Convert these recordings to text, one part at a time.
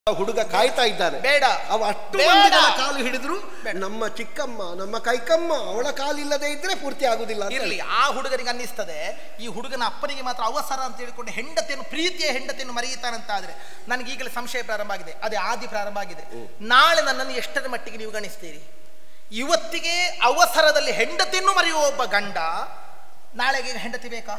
ಹುಡುಗ ಕಾಯ್ತಾ ಇದ್ದಾನೆ ಬೇಡ ಅವ ಅಷ್ಟು ಬೇಡ. ಮಂದಿಗಳ ಕಾಲು ಹಿಡಿದ್ರು ಬೇಡ. ನಮ್ಮ ಚಿಕ್ಕಮ್ಮ ನಮ್ಮ ಕೈಕಮ್ಮ ಅವಳ ಕಾಲಿಲ್ಲದೆ ಇದ್ರೆ ಪೂರ್ತಿ ಆಗುದಿಲ್ಲ ಅಂತ ಇರಲಿ ಆ ಹುಡುಗನಿಗೆ ಅನ್ನಿಸ್ತದೆ ಈ ಹುಡುಗನ ಅಪ್ಪನಿಗೆ ಮಾತ್ರ ಅವಸರ ಅಂತ ಹೇಳಿಕೊಂಡು ಹೆಂಡತಿಯನ್ನು ಪ್ರೀತಿಯ ಹೆಂಡತಿಯನ್ನು ಮರೆಯುತ್ತಾನಂತಾದ್ರೆ ನನಗೆ ಈಗಲೇ ಸಂಶಯ ಪ್ರಾರಂಭ ಆಗಿದೆ ಅದೇ ಆದಿ ಪ್ರಾರಂಭ ಆಗಿದೆ ನಾಳೆ ನನ್ನನ್ನು ಎಷ್ಟರ ಮಟ್ಟಿಗೆ ನೀವು ಗಣಿಸ್ತೀರಿ ಇವತ್ತಿಗೆ ಅವಸರದಲ್ಲಿ ಹೆಂಡತಿಯನ್ನು ಮರೆಯುವ ಒಬ್ಬ ಗಂಡ ನಾಳೆಗೆ ಹೆಂಡತಿ ಬೇಕಾ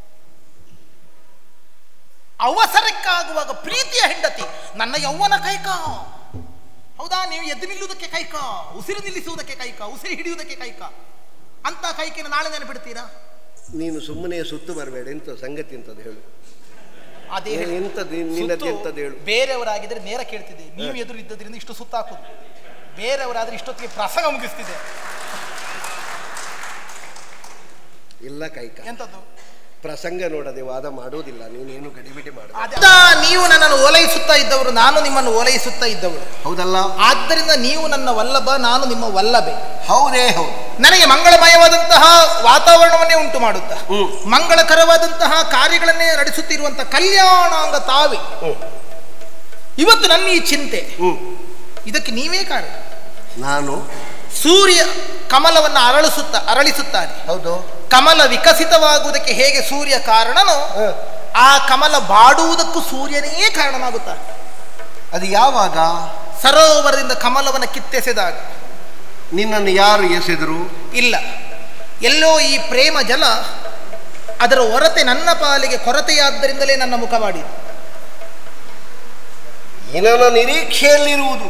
ಅವಸರಕ್ಕಾಗುವಾಗ ಪ್ರೀತಿಯ ಹೆಂಡತಿ ನನ್ನ ಯೌವನ ಕೈಕ ಹೌದಾ ನೀವು ಎದ್ದು ನಿಲ್ಲುವುದಕ್ಕೆ ಕೈಕ ಉಸಿರು ನಿಲ್ಲಿಸುವುದಕ್ಕೆ ಕೈಕ ಉಸಿರು ಹಿಡಿಯುವುದಕ್ಕೆ ಕೈಕ ಅಂತ ಕೈಕಿನ ನಾಳೆ ನೆನಪಿಡ್ತೀರಾ ನೀನು ಸುಮ್ಮನೆ ಸುತ್ತು ಬರಬೇಡ ಎಂತ ಸಂಗತಿ ಎಂತದ್ದು ಹೇಳು ಅದೇ ಏ, ಎಂತದ್ದು ನಿನ್ನದ್ದು ಎಂತದ್ದು ಹೇಳು ಬೇರೆಯವರಾಗಿದ್ರೆ ನೇರ ಕೇಳ್ತಿದ್ದೆ ನೀವು ಎದುರು ಇದ್ದದ್ರಿಂದ ಇಷ್ಟು ಸುತ್ತಾಕೋದು ಬೇರೆಯವರಾದ್ರೆ ಇಷ್ಟೊತ್ತಿಗೆ ಪ್ರಸಂಗ ಮುಗಿಸ್ತಿದೆ ಇಲ್ಲ ಕೈಕ ಎಂತದ್ದು ಪ್ರಸಂಗ ನೋಡದೆ ವಾದ ಮಾಡುವುದಿಲ್ಲ ನೀನೇನು ಗಡಿಬಿಡಿ ಮಾಡ ಅದ ನೀವು ನನ್ನನ್ನು ಓಲೈಸುತ್ತಾ ಇದ್ದವರು ನಾನು ನಿಮ್ಮನ್ನು ಓಲೈಸುತ್ತಾ ಇದ್ದವರು ಹೌದಲ್ಲ ಆದ್ದರಿಂದ ನೀವು ನನ್ನ ವಲ್ಲಭ ನಾನು ನಿಮ್ಮ ವಲ್ಲಭೆ ಹೌದೇ ಹೌದು ನನಗೆ ಮಂಗಳಮಯವಾದಂತಹ ವಾತಾವರಣವನ್ನೇ ಉಂಟು ಮಾಡುತ್ತಾ ಹ್ಮ್. ಮಂಗಳಕರವಾದಂತಹ ಕಾರ್ಯಗಳನ್ನೇ ನಡೆಸುತ್ತಿರುವಂತಹ ಕಲ್ಯಾಣಾಂಗ ತಾವೇ ಹ್ಮ್. ಇವತ್ತು ನನ್ನ ಈ ಚಿಂತೆ ಹ್ಮ್ ಇದಕ್ಕೆ ನೀವೇ ಕಾರಣ ನಾನು ಸೂರ್ಯ ಕಮಲವನ್ನು ಅರಳಿಸುತ್ತಾ ಅರಳಿಸುತ್ತಾನೆ ಹೌದು ಕಮಲ ವಿಕಸಿತವಾಗುವುದಕ್ಕೆ ಹೇಗೆ ಸೂರ್ಯ ಕಾರಣನೋ ಹ. ಆ ಕಮಲ ಬಾಡುವುದಕ್ಕೂ ಸೂರ್ಯನೇ ಕಾರಣನಾಗುತ್ತಾನೆ ಅದು ಯಾವಾಗ ಸರೋವರದಿಂದ ಕಮಲವನ್ನು ಕಿತ್ತೆಸೆದಾಗ ನಿನ್ನನ್ನು ಯಾರು ಎಸೆದರು ಇಲ್ಲ ಎಲ್ಲೋ ಈ ಪ್ರೇಮ ಜಲ ಅದರ ಹೊರತೆ ನನ್ನ ಪಾಲಿಗೆ ಕೊರತೆಯಾದ್ದರಿಂದಲೇ ನನ್ನ ಮುಖ ಮಾಡಿದೆ ಇನನ ನಿರೀಕ್ಷೆಯಲ್ಲಿರುವುದು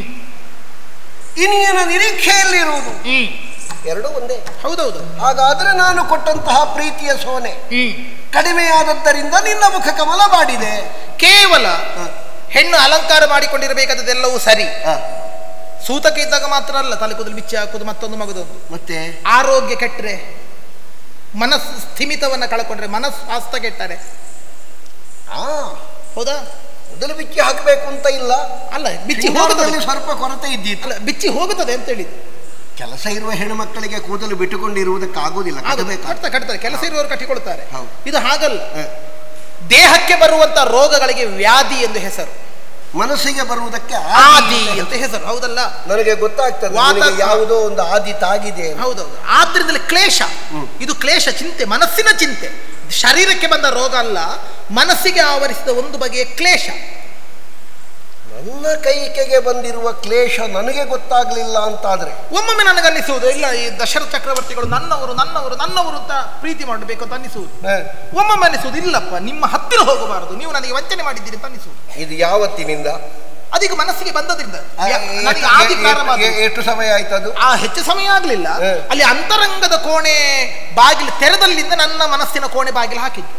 ಇನಿಯನ ನಿರೀಕ್ಷೆಯಲ್ಲಿರುವುದು ಎರಡೂ ಒಂದೇ ಹೌದೌದು ಹಾಗಾದ್ರೆ ನಾನು ಕೊಟ್ಟಂತಹ ಪ್ರೀತಿಯ ಸೋನೆ ಕಡಿಮೆಯಾದದ್ದರಿಂದ ನಿನ್ನ ಮುಖ ಕಮಲ ಮಾಡಿದೆ ಕೇವಲ ಹ. ಹೆಣ್ಣು ಅಲಂಕಾರ ಮಾಡಿಕೊಂಡಿರಬೇಕಾದದ್ದೆಲ್ಲವೂ ಸರಿ ಹ, ಸೂತಕ ಇದ್ದಾಗ ಮಾತ್ರ ಅಲ್ಲ ತಲೆ ಕೂದಲು ಬಿಚ್ಚಿ ಹಾಕುದು ಮತ್ತೊಂದು ಮಗದೊಂದು ಮತ್ತೆ ಆರೋಗ್ಯ ಕೆಟ್ಟರೆ ಮನಸ್ಸು ಸ್ಥಿಮಿತವನ್ನ ಕಳ್ಕೊಂಡ್ರೆ ಮನಸ್ಸು ಆಸ್ತ ಕೆಟ್ಟರೆ ಆ ಹೌದಾ ಮೊದಲು ಬಿಚ್ಚಿ ಹಾಕಬೇಕು ಅಂತ ಇಲ್ಲ ಅಲ್ಲ ಬಿಚ್ಚಿ ಹೋಗುತ್ತದೆ ಶೃಂಗಾರದಲ್ಲಿ ಸ್ವಲ್ಪ ಕೊರತೆ ಇದ್ದಿತ್ತು ಅಲ್ಲ ಬಿಚ್ಚಿ ಹೋಗುತ್ತದೆ ಅಂತ ಹೇಳಿದ್ದು ಕೆಲಸ ಇರುವ ಹೆಣ್ಣು ಮಕ್ಕಳಿಗೆ ಕೂದಲು ಬಿಟ್ಟುಕೊಂಡಿರುವುದಕ್ಕಾಗೋದಿಲ್ಲ ಅದು ಕಟ್ಟಬೇಕಾಗ್ತದೆ. ಕಟ್ತಾರೆ ಕಟ್ತಾರೆ ಕೆಲಸ ಇರುವವರು ಕಟ್ಟಿಕೊಳ್ತಾರೆ ಹೌದು. ಇದು ಹಾಗಲ್ಲ ಹ. ದೇಹಕ್ಕೆ ಬರುವಂತ ರೋಗಗಳಿಗೆ ವ್ಯಾಧಿ ಎಂದು ಹೆಸರು ಮನಸ್ಸಿಗೆ ಬರುವುದಕ್ಕೆ ಆದಿ ಅಂತ ಹೆಸರು ಹೌದಲ್ಲ ನನಗೆ ಗೊತ್ತಾಗ್ತದೆ ವಾತ- ನಿನಗೆ ಯಾವುದೋ ಒಂದು ಆದಿ ತಾಗಿದೆ ಅಂತ. ಹೌದೌದು ಆದ್ರಿಂದಲೇ ಕ್ಲೇಶ ಹ್ಮ್. ಇದು ಕ್ಲೇಶ ಚಿಂತೆ ಮನಸ್ಸಿನ ಚಿಂತೆ ಶರೀರಕ್ಕೆ ಬಂದ ರೋಗ ಅಲ್ಲ ಮನಸ್ಸಿಗೆ ಆವರಿಸಿದ ಒಂದು ಬಗೆಯ ಕ್ಲೇಶ ನನ್ನ ಕೈಕೆಗೆ ಬಂದಿರುವ ಕ್ಲೇಶ ನನಗೆ ಗೊತ್ತಾಗ್ಲಿಲ್ಲ ಅಂತಾದ್ರೆ ಒಮ್ಮೊಮ್ಮೆ ನನಗನ್ನಿಸುವುದು ಇಲ್ಲ ಈ ದಶರಥ ಚಕ್ರವರ್ತಿಗಳು ನನ್ನವರು ನನ್ನವರು ನನ್ನವರು ಅಂತ ಪ್ರೀತಿ ಮಾಡಬೇಕು ಅಂತ ಅನ್ನಿಸುವುದು ಹ, ಒಮ್ಮೊಮ್ಮೆ ಅನ್ನಿಸುವುದು ಇಲ್ಲಪ್ಪ ನಿಮ್ಮ ಹತ್ತಿರ ಹೋಗಬಾರದು ನೀವು ನನಗೆ ವಂಚನೆ ಮಾಡಿದ್ದೀರಿ ಅಂತ ಅನ್ನಿಸುವುದು ಇದು ಯಾವತ್ತಿನಿಂದ ಅದೀಗ ಮನಸ್ಸಿಗೆ ಬಂದದ್ರಿಂದ ಆ, ಯಾ- ಎ- ನನಗೆ ಎ- ಆದಿ ಎ- ಪ್ರಾರಂಭ ಆದದ್ದು. ಎ- ಎಷ್ಟು ಸಮಯ ಆಯ್ತದು ಆ ಹೆಚ್ಚು ಸಮಯ ಆಗಲಿಲ್ಲ ಹ. ಅಲ್ಲಿ ಅಂತರಂಗದ ಕೋಣೆ ಬಾಗಿಲು ತೆರೆದಲ್ಲಿಂದ ನನ್ನ ಮನಸ್ಸಿನ ಕೋಣೆ ಬಾಗಿಲು ಹಾಕಿದ್ದು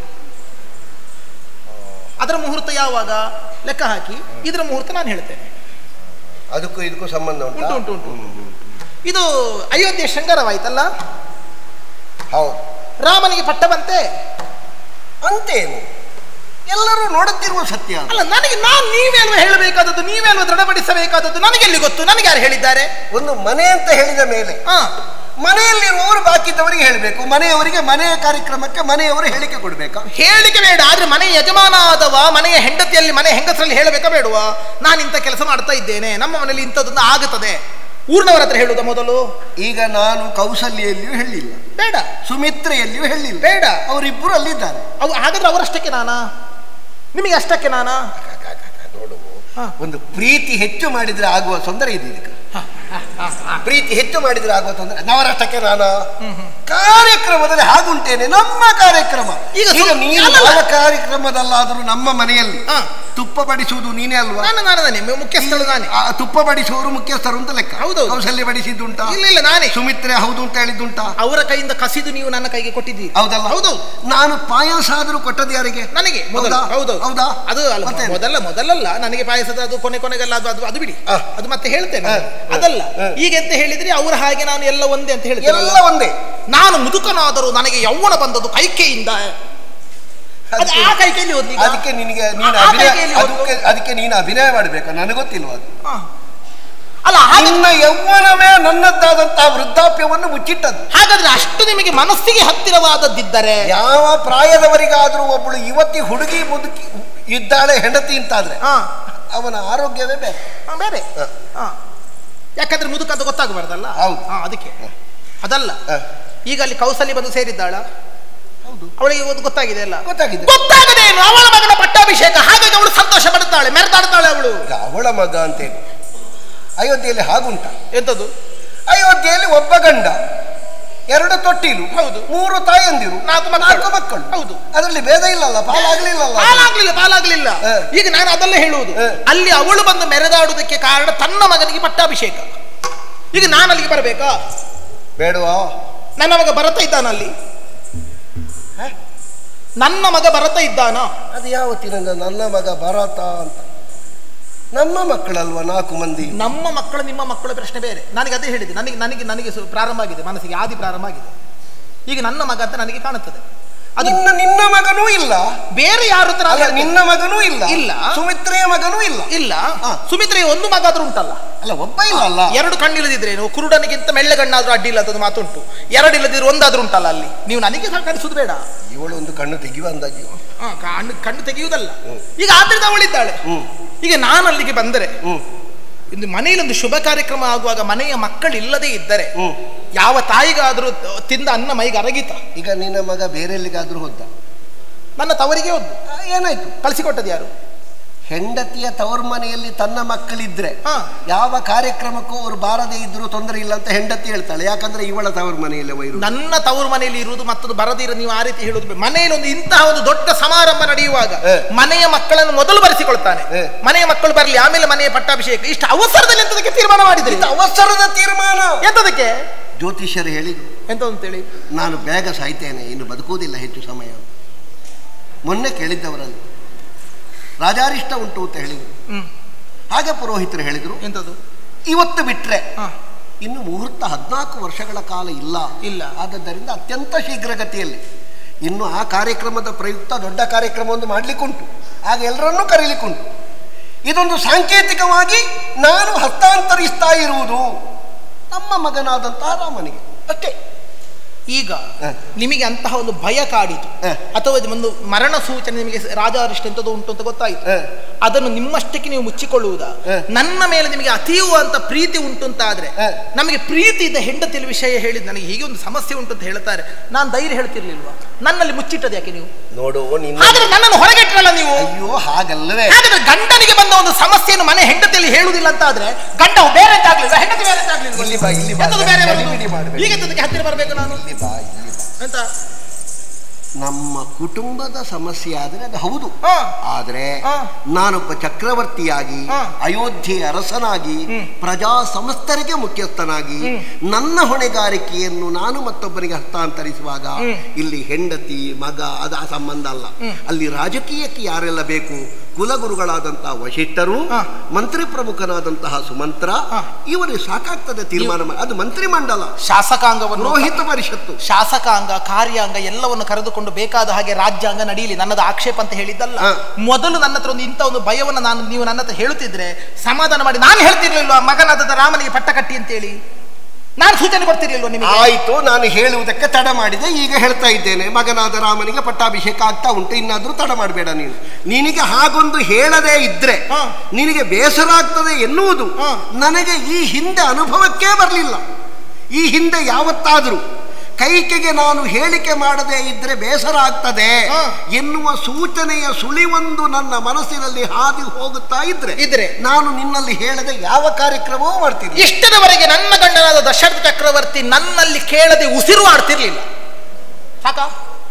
ಅದರ ಮುಹೂರ್ತ ಯಾವಾಗ ಲೆಕ್ಕ ಹಾಕಿ ಇದರ ಮುಹೂರ್ತ ನಾನು ಹೇಳ್ತೇನೆ ಅದಕ್ಕೂ ಇದಕ್ಕೂ ಸಂಬಂಧ ಉಂಟಾ ಉಂಟು, ಉಂಟು, ಉಂಟು. ಹ್ಮ್, ಹ್ಮ್. ಇದು ಅಯೋಧ್ಯೆ ಶೃಂಗಾರವಾಯ್ತಲ್ಲ ಹೌದು ರಾಮನಿಗೆ ಪಟ್ಟ ಬಂತೆ ಅಂತೇನು ಎಲ್ಲರೂ ನೋಡುತ್ತಿರುವ ಸತ್ಯ ಅದು. ಅಲ್ಲ ನನಗೆ ನಾನು ನೀವೇ ಅಲ್ವಾ ಹೇಳಬೇಕಾದದ್ದು ನೀವೇ ಅಲ್ವಾ ದೃಢಪಡಿಸಬೇಕಾದದ್ದು ನನಗೆ ಎಲ್ಲಿ ಗೊತ್ತು ನನಗೆ ಯಾರು ಹೇಳಿದ್ದಾರೆ ಒಂದು ಮನೆ ಅಂತ ಹೇಳಿದ ಮೇಲೆ ಹಾ ಮನೆಯಲ್ಲಿರುವವರು ಬಾಕಿದ್ದವರಿಗೆ ಹೇಳಬೇಕು ಮನೆಯವರಿಗೆ ಮನೆಯ ಕಾರ್ಯಕ್ರಮಕ್ಕೆ ಮನೆಯವರು ಹೇಳಿಕೆ ಕೊಡಬೇಕಾ ಹೇಳಿಕೆ ಬೇಡ ಆದ್ರೆ ಮನೆಯ ಯಜಮಾನ ಆದವ ಮನೆಯ ಹೆಂಡತಿಯಲ್ಲಿ ಮನೆ ಹೆಂಗಸರಲ್ಲಿ ಹೇಳಬೇಕಾ ಬೇಡವಾ ನಾನು ಇಂಥ ಕೆಲಸ ಮಾಡ್ತಾ ಇದ್ದೇನೆ ನಮ್ಮ ಮನೆಯಲ್ಲಿ ಇಂಥದ್ದೊಂದು ಆಗುತ್ತದೆ ಊರಿನವರ ಹತ್ರ ಹೇಳುವುದ ಮೊದಲು ಈಗ ನಾನು ಕೌಸಲ್ಯೆಯಲ್ಲಿಯೂ ಹೇಳಿಲ್ಲ ಬೇಡ ಸುಮಿತ್ರೆಯಲ್ಲಿಯೂ ಹೇಳಿಲ್ಲ ಬೇಡ ಅವರಿಬ್ಬರು ಅಲ್ಲಿದ್ದಾರೆ ಅವು ಹಾಗಾದ್ರೆ ಅವರಷ್ಟಕ್ಕೆ ನಾನಾ ನಿಮಗೆ ಅಷ್ಟಕ್ಕೆ ನಾನಾ ನೋಡು ಹಾ. ಒಂದು ಪ್ರೀತಿ ಹೆಚ್ಚು ಮಾಡಿದ್ರೆ ಆಗುವ ತೊಂದರೆ ಇದೆ ಇದಕ್ಕೆ ಪ್ರೀತಿ ಹೆಚ್ಚು ಮಾಡಿದ್ರೆ ಆಗುವ ತೊಂದರೆ ನವರಷ್ಟಕ್ಕೆ ನಾನು ಕಾರ್ಯಕ್ರಮದಲ್ಲಿ ಹಾಗುಂಟೇನೆ ನಮ್ಮ ಕಾರ್ಯಕ್ರಮ ಈಗ ಈಗ ಸ್ವಲ್ಪ- ನೀನು ಅಲ್ಲಲ್ಲ. ಯಾವ ಕಾರ್ಯಕ್ರಮದಲ್ಲಾದರೂ ನಮ್ಮ ಮನೆಯಲ್ಲಿ ಹಾ. ತುಪ್ಪ ಬಡಿಸುವುದು ನೀನೇ ಅಲ್ವಾ ನಾನು ನಾನು ನಾನೇ ಮುಖ್ಯಸ್ಥಳು ನಾನೇ ಆ ತುಪ್ಪ ಬಡಿಸುವವರು ಮುಖ್ಯಸ್ಥರು ಅಂತ ಲೆಕ್ಕ ಹೌದೌದು. ಕೌಸಲ್ಯ ಬಡಿಸಿದ್ದುಂಟಾ ಇಲ್ಲ ಇಲ್ಲ ನಾನೇ ಸುಮಿತ್ರೆ ಹೌದು ಅಂತ ಹೇಳಿದ್ದುಂಟಾ ಅವರ ಕೈಯಿಂದ ಕಸಿದು ನೀವು ನನ್ನ ಕೈಗೆ ಕೊಟ್ಟಿದ್ದೀರಿ ಹೌದಲ್ಲ ಹೌದೌದು ನಾನು ಪಾಯಸ ಆದರೂ ಕೊಟ್ಟದ್ದು ಯಾರಿಗೆ ನನಗೆ ಮೊದಲ ಹೌದಾ? ಹೌದು ಹೌದಾ? ಅದು ಅಲ್ಲ ಮತ್ತೇನು? ಮೊದಲ ಮೊದಲಲ್ಲ ನನಗೆ ಪಾಯಸದ ಅದು ಕೊನೆ ಕೊನೆಗೆಲ್ಲ ಅದು ಅದು ಅದು ಬಿಡಿ ಆ. ಅದು ಮತ್ತೆ ಹೇಳ್ತೇನೆ ಆ, ಆ, ಅದಲ್ಲ ಆ. ಈಗ ಎಂತ ಹೇಳಿದ್ರಿ ಅವರ ಹಾಗೆ ನಾನು ಎಲ್ಲ ಒಂದೇ ಅಂತ ಎಲ್ಲ ಹೇಳ್ತೇನೆ ಒಂದೇ ನಾನು ಮುದುಕನಾದರೂ ನನಗೆ ಯೌವನ ಬಂದದ್ದು ಕೈಕೆಯಿಂದ ಅದು ಅದಕ್ಕೆ- ಆ ಕೈಕೆಯಲ್ಲಿ ಹೋದ್ಲಿ ಈಗ? ಅದಕ್ಕೆ ನಿನಗೆ ನೀನು ಆ ಅಭಿನಯ ಕೈಕೆಯಲ್ಲಿ ಹೋದ್ದು? ಅದಕ್ಕೆ ಅದಕ್ಕೆ ನೀನು ಅಭಿನಯ ಮಾಡಬೇಕು ನನಗೆ ಗೊತ್ತಿಲ್ವ ಅದು ಆ. ಅಲ್ಲ ಹಾಗೆ ನಿನ್ನ ಯೌವನವೇ ನನ್ನದ್ದಾದಂತಹ ವೃದ್ಧಾಪ್ಯವನ್ನು ಮುಚ್ಚಿಟ್ಟದ್ದು ಹಾಗಾದ್ರೆ ಅಷ್ಟು ನಿಮಗೆ ಮನಸ್ಸಿಗೆ ಹತ್ತಿರವಾದದ್ದಿದ್ದರೆ ಯಾವ ಪ್ರಾಯದವರಿಗಾದರೂ ಒಬ್ಬಳು ಯುವತಿ ಹುಡುಗಿ ಮುದುಕಿ ಇದ್ದಾಳೆ ಹೆಂಡತಿ ಅಂತಾದ್ರೆ ಹಾ ಅವನ ಆರೋಗ್ಯವೇ ಬೇರೆ ಹಾ, ಬೇರೆ ಹ. ಹಾ. ಯಾಕಂದ್ರೆ ಮುದುಕ ಅಂತ ಗೊತ್ತಾಗಬಾರ್ದಲ್ಲ ಹೌದು. ಹಾ, ಅದಕ್ಕೆ ಅದಲ್ಲ ಹ. ಈಗ ಅಲ್ಲಿ ಕೌಸಲ್ಯ ಬಂದು ಸೇರಿದ್ದಾಳ ಹೌದು ಅವಳಿಗೆ ಒಂದು ಗೊತ್ತಾಗಿದೆ ಅಲ್ಲ ಗೊತ್ತಾಗಿದೆ ಗೊತ್ತಾಗದೇನು ಅವಳ ಮಗನ ಪಟ್ಟಾಭಿಷೇಕ ಹಾಗಾಗಿ ಅವಳು ಸಂತೋಷ ಪಡುತ್ತಾಳೆ ಮೆರೆದಾಡ್ತಾಳೆ ಅವಳು ಈಗ ಅವಳ ಮಗ ಅಂತೇಳಿ ಅಯೋಧ್ಯೆಯಲ್ಲಿ ಹಾಗುಂಟ ಎಂತದ್ದು ಅಯೋಧ್ಯೆಯಲ್ಲಿ ಒಬ್ಬ ಗಂಡ ಎರಡು ತೊಟ್ಟಿಲು ಹೌದು. ಮೂರು ತಾಯಂದಿರು ನಾಲ್ಕು ಮಕ್ಕಳು. ನಾಲ್ಕು ಮಕ್ಕಳು ಹೌದು. ಅದರಲ್ಲಿ ಭೇದ ಇಲ್ಲಲ್ಲ ಪಾಲಾಗ್ಲಿಲ್ಲಲ್ಲ ಪಾಲಾಗ್ಲಿಲ್ಲ ಪಾಲಾಗ್ಲಿಲ್ಲ ಹ. ಈಗ ನಾನು ಅದಲ್ಲ ಹೇಳುವುದು ಹ. ಅಲ್ಲಿ ಅವಳು ಬಂದು ಮೆರೆದಾಡುವುದಕ್ಕೆ ಕಾರಣ ತನ್ನ ಮಗನಿಗೆ ಪಟ್ಟಾಭಿಷೇಕ ಈಗ ನಾನು ಅಲ್ಲಿಗೆ ಬರಬೇಕಾ ಬೇಡವಾ ನನ್ನ ಮಗ ಭರತ ಇದ್ದಾನಲ್ಲಿ ಹ? ನನ್ನ ಮಗ ಭರತ ಇದ್ದಾನ ಅದು ಯಾವತ್ತಿನಿಂದ ನನ್ನ ಮಗ ಭರತ ಅಂತ ನಮ್ಮ ಮಕ್ಕಳಲ್ವಾ ನಾಲ್ಕು ಮಂದಿ ನಮ್ಮ ಮಕ್ಕಳು ನಿಮ್ಮ ಮಕ್ಕಳ ಪ್ರಶ್ನೆ ಬೇರೆ ನನಗೆ ಅದೇ ಹೇಳಿದೆ ನನಗೆ ನನಗೆ ನನಗೆ ಸು- ಪ್ರಾರಂಭ ಆಗಿದೆ ಮನಸ್ಸಿಗೆ ಆದಿ ಪ್ರಾರಂಭ ಆಗಿದೆ ಈಗ ನನ್ನ ಮಗ ಅಂತ ನನಗೆ ಕಾಣುತ್ತದೆ ಅದು ನಿನ್ನ ನಿನ್ನ ಮಗನೂ ಇಲ್ಲ ಬೇರೆ ಯಾರು ಹತ್ರ ಅಲ್ಲ ನಿನ್ನ ಮಗನೂ ಇಲ್ಲ ಇಲ್ಲ. ಸುಮಿತ್ರೆಯ ಮಗನೂ ಇಲ್ಲ ಇಲ್ಲ ಹ. ಸುಮಿತ್ರೆ ಒಂದು ಮಗ ಆದ್ರೂ ಉಂಟಲ್ಲ ಅಲ್ಲ ಒಬ್ಬ ಇಲ್ಲ ಅಲ್ಲ ಎರಡು ಕಣ್ಣಿಲ್ಲದಿದ್ರೇನು ಕುರುಡನಿಗಿಂತ ಮೆಳ್ಳೆಗಣ್ಣಾದ್ರೂ ಅಡ್ಡಿ ಇಲ್ಲ ಅಂತ ಮಾತುಂಟು ಎರಡು ಇಲ್ಲದಿದ್ರು ಒಂದಾದ್ರೂ ಉಂಟಲ್ಲ ಅಲ್ಲಿ ನೀವು ನನಗೆ ಸಹ ಕಳಿಸುದು ಬೇಡ ಇವಳು ಒಂದು ಕಣ್ಣು ತೆಗೆಯುವ ಅಂದಾಜು ಹ, ಕಣ್ಣು ಕಣ್ಣು ತೆಗೆಯುವುದಲ್ಲ ಹ್ಮ್. ಈಗ ಆದ್ರಿಂದ ಅವಳಿದ್ದಾಳೆ ಹ್ಮ್ ಈಗ ನಾನು ಅಲ್ಲಿಗೆ ಬಂದರೆ ಹ್ಮ್ ಇಂದು ಮನೆಯಲ್ಲಿ ಒಂದು ಶುಭ ಕಾರ್ಯಕ್ರಮ ಆಗುವಾಗ ಮನೆಯ ಮಕ್ಕಳಿಲ್ಲದೆ ಇದ್ದರೆ ಹ್ಮ್ ಯಾವ ತಾಯಿಗಾದ್ರೂ ತಿಂದ ಅನ್ನ ಮೈಗೆ ಅರಗಿತ ಈಗ ನಿನ್ನ ಮಗ ಬೇರೆ ಎಲ್ಲಿಗಾದ್ರೂ ಹೋದ ನನ್ನ ತವರಿಗೆ ಒಂದು ಆ, ಏನಾಯ್ತು ಕಳಿಸಿಕೊಟ್ಟದ್ದು ಯಾರು ಹೆಂಡತಿಯ ತವರು ಮನೆಯಲ್ಲಿ ತನ್ನ ಮಕ್ಕಳಿದ್ರೆ ಹಾ. ಯಾವ ಕಾರ್ಯಕ್ರಮಕ್ಕೂ ಅವರು ಬಾರದೇ ಇದ್ರೂ ತೊಂದರೆ ಇಲ್ಲ ಅಂತ ಹೆಂಡತಿ ಹೇಳ್ತಾಳೆ ಯಾಕಂದ್ರೆ ಇವಳ ತವರು ಮನೆಯಲ್ಲೇ ವೈರು ನನ್ನ ತವರು ಮನೆಯಲ್ಲಿ ಇರುವುದು ಮತ್ತೊಂದು ಬರದಿರ ನೀವು ಆ ರೀತಿ ಹೇಳುದು ಬೇಡ. ಮನೆಯಲ್ಲಿ ಒಂದು ಇಂತಹ ಒಂದು ದೊಡ್ಡ ಸಮಾರಂಭ ನಡೆಯುವಾಗ ಹ. ಮನೆಯ ಮಕ್ಕಳನ್ನು ಮೊದಲು ಬರೆಸಿಕೊಳ್ತಾನೆ ಹ. ಮನೆಯ ಮಕ್ಕಳು ಬರಲಿ ಆಮೇಲೆ ಮನೆಯ ಪಟ್ಟಾಭಿಷೇಕ ಇಷ್ಟು ಅವಸರದಲ್ಲಿ ಎಂತದಕ್ಕೆ ತೀರ್ಮಾನ ಮಾಡಿದ್ರಿ ಇದು ಅವಸರದ ತೀರ್ಮಾನ ಎಂತದಕ್ಕೆ ಜ್ಯೋತಿಷ್ಯರು ಹೇಳಿದ್ರು ಎಂತ ಅಂತೇಳಿ ನಾನು ಬೇಗ ಸಾಯ್ತೇನೆ ಇನ್ನು ಬದುಕುವುದಿಲ್ಲ ಹೆಚ್ಚು ಸಮಯ ಮೊನ್ನೆ ಕೇಳಿದ್ದವರಲ್ಲಿ ರಾಜಾರಿಷ್ಟ ಉಂಟು ಅಂತ ಹೇಳಿದರು ಹ್ಮ್ ಹಾಗೆ ಪುರೋಹಿತರು ಹೇಳಿದರು ಎಂತದು ಇವತ್ತು ಬಿಟ್ರೆ ಹ. ಇನ್ನು ಮುಹೂರ್ತ ಹದಿನಾಲ್ಕು ವರ್ಷಗಳ ಕಾಲ ಇಲ್ಲ ಇಲ್ಲ. ಆದ್ದರಿಂದ ಅತ್ಯಂತ ಶೀಘ್ರಗತಿಯಲ್ಲಿ ಇನ್ನು ಆ ಕಾರ್ಯಕ್ರಮದ ಪ್ರಯುಕ್ತ ದೊಡ್ಡ ಕಾರ್ಯಕ್ರಮವೊಂದು ಮಾಡಲಿಕ್ಕುಂಟು ಆಗ ಎಲ್ಲರನ್ನೂ ಕರೀಲಿಕ್ಕುಂಟು ಇದೊಂದು ಸಾಂಕೇತಿಕವಾಗಿ ನಾನು ಹಸ್ತಾಂತರಿಸ್ತಾ ಇರುವುದು ನಮ್ಮ ಮಗನಾದಂತಹ ರಾಮನಿಗೆ ಅಷ್ಟೇ ಈಗ ಹ. ನಿಮಗೆ ಅಂತಹ ಒಂದು ಭಯ ಕಾಡಿತು ಹ. ಅಥವಾ ಇದು ಒಂದು ಮರಣ ಸೂಚನೆ ನಿಮಗೆ ರಾಜಾರಿಷ್ಟ ಎಂತದ್ದು ಉಂಟು ಅಂತ ಗೊತ್ತಾಯಿತು ಹ. ಅದನ್ನು ನಿಮ್ಮಷ್ಟಕ್ಕೆ ನೀವು ಮುಚ್ಚಿಕೊಳ್ಳುವುದಾ ಹ. ನನ್ನ ಮೇಲೆ ನಿಮಗೆ ಅತೀವಾದಂತ ಪ್ರೀತಿ ಉಂಟು ಅಂತ ಆದ್ರೆ ಹ. ನಮಗೆ ಪ್ರೀತಿ ಇದ್ದ ಹೆಂಡತಿಯ ವಿಷಯ ಹೇಳಿದ್ ನನಗೆ ಹೀಗೆ ಒಂದು ಸಮಸ್ಯೆ ಉಂಟು ಅಂತ ಹೇಳ್ತಾರೆ ನಾನು ಧೈರ್ಯ ಹೇಳ್ತಿರ್ಲಿಲ್ವಾ ನನ್ನಲ್ಲಿ ಮುಚ್ಚಿಟ್ಟದ್ದು ಯಾಕೆ ನೀವು ನೋಡು ನಿನ್ನ ಹಾಗಾದ್ರೆ ನನ್ನನ್ನು ಹೊರಗಿಟ್ರಲ್ಲ ನೀವು ಅಯ್ಯೋ ಹಾಗಲ್ಲವೇ ಹಾಗಾದ್ರೆ ಗಂಡನಿಗೆ ಬಂದ ಒಂದು ಸಮಸ್ಯೆಯನ್ನು ಮನೆ ಹೆಂಡತಿಯಲ್ಲಿ ಹೇಳುವುದಿಲ್ಲ ಅಂತ ಆದ್ರೆ ಗಂಡ ಬೇರೆ ಆಗ್ಲಿಲ್ಲ ಹೆಂಡತಿ ಬೇರೆ ಆಗ್ಲಿಲ್ಲ ಇಲ್ಲಿ ಬಾ, ಇಲ್ಲಿ ಬಾ. ಎಂತದು ಬೇರೆ ಬರುದು? ಗಡಿಬಿಡಿ ಮಾಡ್ಬೇಡ. ಈಗ ಎಂತದಕ್ಕೆ ಹತ್ತಿರ ಬರಬೇಕು ನಾನು ಇಲ್ಲಿ ಬಾ ಇಲ್ಲಿ ಬಾ ಅಂತ ನಮ್ಮ ಕುಟುಂಬದ ಸಮಸ್ಯೆ ಆದರೆ ಅದು ಹೌದು ಹಾ. ಆದರೆ ಹಾ. ನಾನೊಬ್ಬ ಚಕ್ರವರ್ತಿಯಾಗಿ ಹಾ. ಅಯೋಧ್ಯೆಯ ಅರಸನಾಗಿ ಹ್ಮ್. ಪ್ರಜಾ ಸಮಸ್ತರಿಗೆ ಮುಖ್ಯಸ್ಥನಾಗಿ ಹ್ಮ್. ನನ್ನ ಹೊಣೆಗಾರಿಕೆಯನ್ನು ನಾನು ಮತ್ತೊಬ್ಬರಿಗೆ ಹಸ್ತಾಂತರಿಸುವಾಗ ಹ್ಮ್. ಇಲ್ಲಿ ಹೆಂಡತಿ ಮಗ ಅದ ಆ ಸಂಬಂಧ ಅಲ್ಲ ಹ್ಮ್. ಅಲ್ಲಿ ರಾಜಕೀಯಕ್ಕೆ ಯಾರೆಲ್ಲ ಬೇಕು ಕುಲಗುರುಗಳಾದಂತಹ ವಶಿಷ್ಠರು ಹಾ. ಮಂತ್ರಿ ಪ್ರಮುಖನಾದಂತಹ ಸುಮಂತ್ರ ಹಾ. ಇವರಿಗೆ ಸಾಕಾಗ್ತದೆ ತೀರ್ಮಾನ ಮಾಡಿ ಅದು ಮಂತ್ರಿಮಂಡಲ ಶಾಸಕಾಂಗವನ್ನು ರೋಹಿತ ಪರಿಷತ್ತು ಶಾಸಕಾಂಗ ಕಾರ್ಯಾಂಗ ಎಲ್ಲವನ್ನು ಕರೆದುಕೊಂಡು ಬೇಕಾದ ಹಾಗೆ ರಾಜ್ಯಾಂಗ ನಡೀಲಿ ನನ್ನದು ಆಕ್ಷೇಪ ಅಂತ ಹೇಳಿದ್ದಲ್ಲ ಹ. ಮೊದಲು ನನ್ನ ಹತ್ರ ಒಂದು ಇಂಥ ಒಂದು ಭಯವನ್ನು ನಾನು ನೀವು ನನ್ನ ಹತ್ರ ಹೇಳುತ್ತಿದ್ರೆ ಸಮಾಧಾನ ಮಾಡಿ ನಾನು ಹೇಳ್ತಿರ್ಲಿಲ್ವಾ ಮಗನಾದ ರಾಮನಿಗೆ ಪಟ್ಟ ಕಟ್ಟಿ ಅಂತೇಳಿ ನಾನು ಸೂಚನೆ ಕೊಡ್ತಿರ್ಲಿಲ್ವಾ ನಿಮಗೆ ಆಯ್ತು ನಾನು ಹೇಳುವುದಕ್ಕೆ ತಡ ಮಾಡಿದೆ ಈಗ ಹೇಳ್ತಾ ಇದ್ದೇನೆ ಮಗನಾದ ರಾಮನಿಗೆ ಪಟ್ಟಾಭಿಷೇಕ ಆಗ್ತಾ ಉಂಟು ಇನ್ನಾದ್ರೂ ತಡ ಮಾಡಬೇಡ ನೀನು ನಿನಗೆ ಹಾಗೊಂದು ಹೇಳದೇ ಇದ್ರೆ ಹಾ. ನಿನಗೆ ಬೇಸರ ಆಗ್ತದೆ ಎನ್ನುವುದು ಹಾ. ನನಗೆ ಈ ಹಿಂದೆ ಅನುಭವಕ್ಕೇ ಬರಲಿಲ್ಲ ಈ ಹಿಂದೆ ಯಾವತ್ತಾದರೂ ಕೈಕೆಗೆ ನಾನು ಹೇಳಿಕೆ ಮಾಡದೇ ಇದ್ರೆ ಬೇಸರ ಆಗ್ತದೆ ಹಾ. ಎನ್ನುವ ಸೂಚನೆಯ ಸುಳಿವೊಂದು ನನ್ನ ಮನಸ್ಸಿನಲ್ಲಿ ಹಾದಿ ಹೋಗುತ್ತಾ ಇದ್ರೆ ಇದ್ರೆ ನಾನು ನಿನ್ನಲ್ಲಿ ಹೇಳದೆ ಯಾವ ಕಾರ್ಯಕ್ರಮವೂ ಮಾಡ್ತೀನಿ ಇಷ್ಟದವರೆಗೆ ನನ್ನ ಗಂಡನಾದ ದಶರಥ ಚಕ್ರವರ್ತಿ ನನ್ನಲ್ಲಿ ಕೇಳದೆ ಉಸಿರು ಆಡ್ತಿರ್ಲಿಲ್ಲ ಸಾಕಾ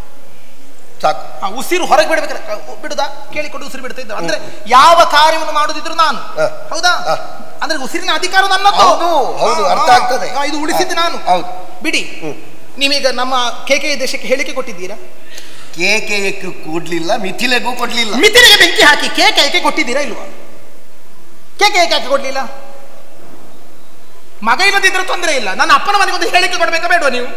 ಸಾಕು ಆ ಉಸಿರು ಹೊರಗೆ ಬಿಡ್ಬೇಕಾದ್ರೆ ಬಿಡುದಾ ಕೇಳಿಕೊಂಡು ಉಸಿರು ಬಿಡ್ತಾ ಇದ್ದ ಅಂದ್ರೆ ಯಾವ ಕಾರ್ಯವನ್ನು ಮಾಡುದಿದ್ರು ನಾನು ಹ. ಹೌದಾ ಹ. ಅಂದ್ರೆ ಉಸಿರಿನ ಅಧಿಕಾರ ನನ್ನದು ಹೌದು, ಹೌದು, ಅರ್ಥ ಆಗ್ತದೆ. ಇದು ಉಳಿಸಿದ್ದು ಹ. ನಾನು ಹೌದು. ಬಿಡಿ ಹ್ಮ್. ನೀವೀಗ ನಮ್ಮ ಕೇಕೆ ದೇಶಕ್ಕೆ ಹೇಳಿಕೆ ಕೊಟ್ಟಿದ್ದೀರಾ ಕೇಕೆಯಕ್ಕೂ ಕೊಡ್ಲಿಲ್ಲ ಮಿಥಿಲೆಗೂ ಕೊಡ್ಲಿಲ್ಲ ಮಿತಿಲಿಗೆ ಬೆಂಕಿ ಹಾಕಿ ಕೇಕೆ ಏಕೆ ಕೊಟ್ಟಿದ್ದೀರಾ ಇಲ್ವಾ ಕೇಕೆ ಏಕೆ ಹಾಕಿ ಕೊಡ್ಲಿಲ್ಲ ಮಗ ಇಲ್ಲದಿದ್ರೆ ತೊಂದರೆ ಇಲ್ಲ ನನ್ನ ಅಪ್ಪನ ಮನೆಗೆ ಒಂದು ಹೇಳಿಕೆ ಕೊಡ್ಬೇಕಾ ಬೇಡವಾ ನೀವು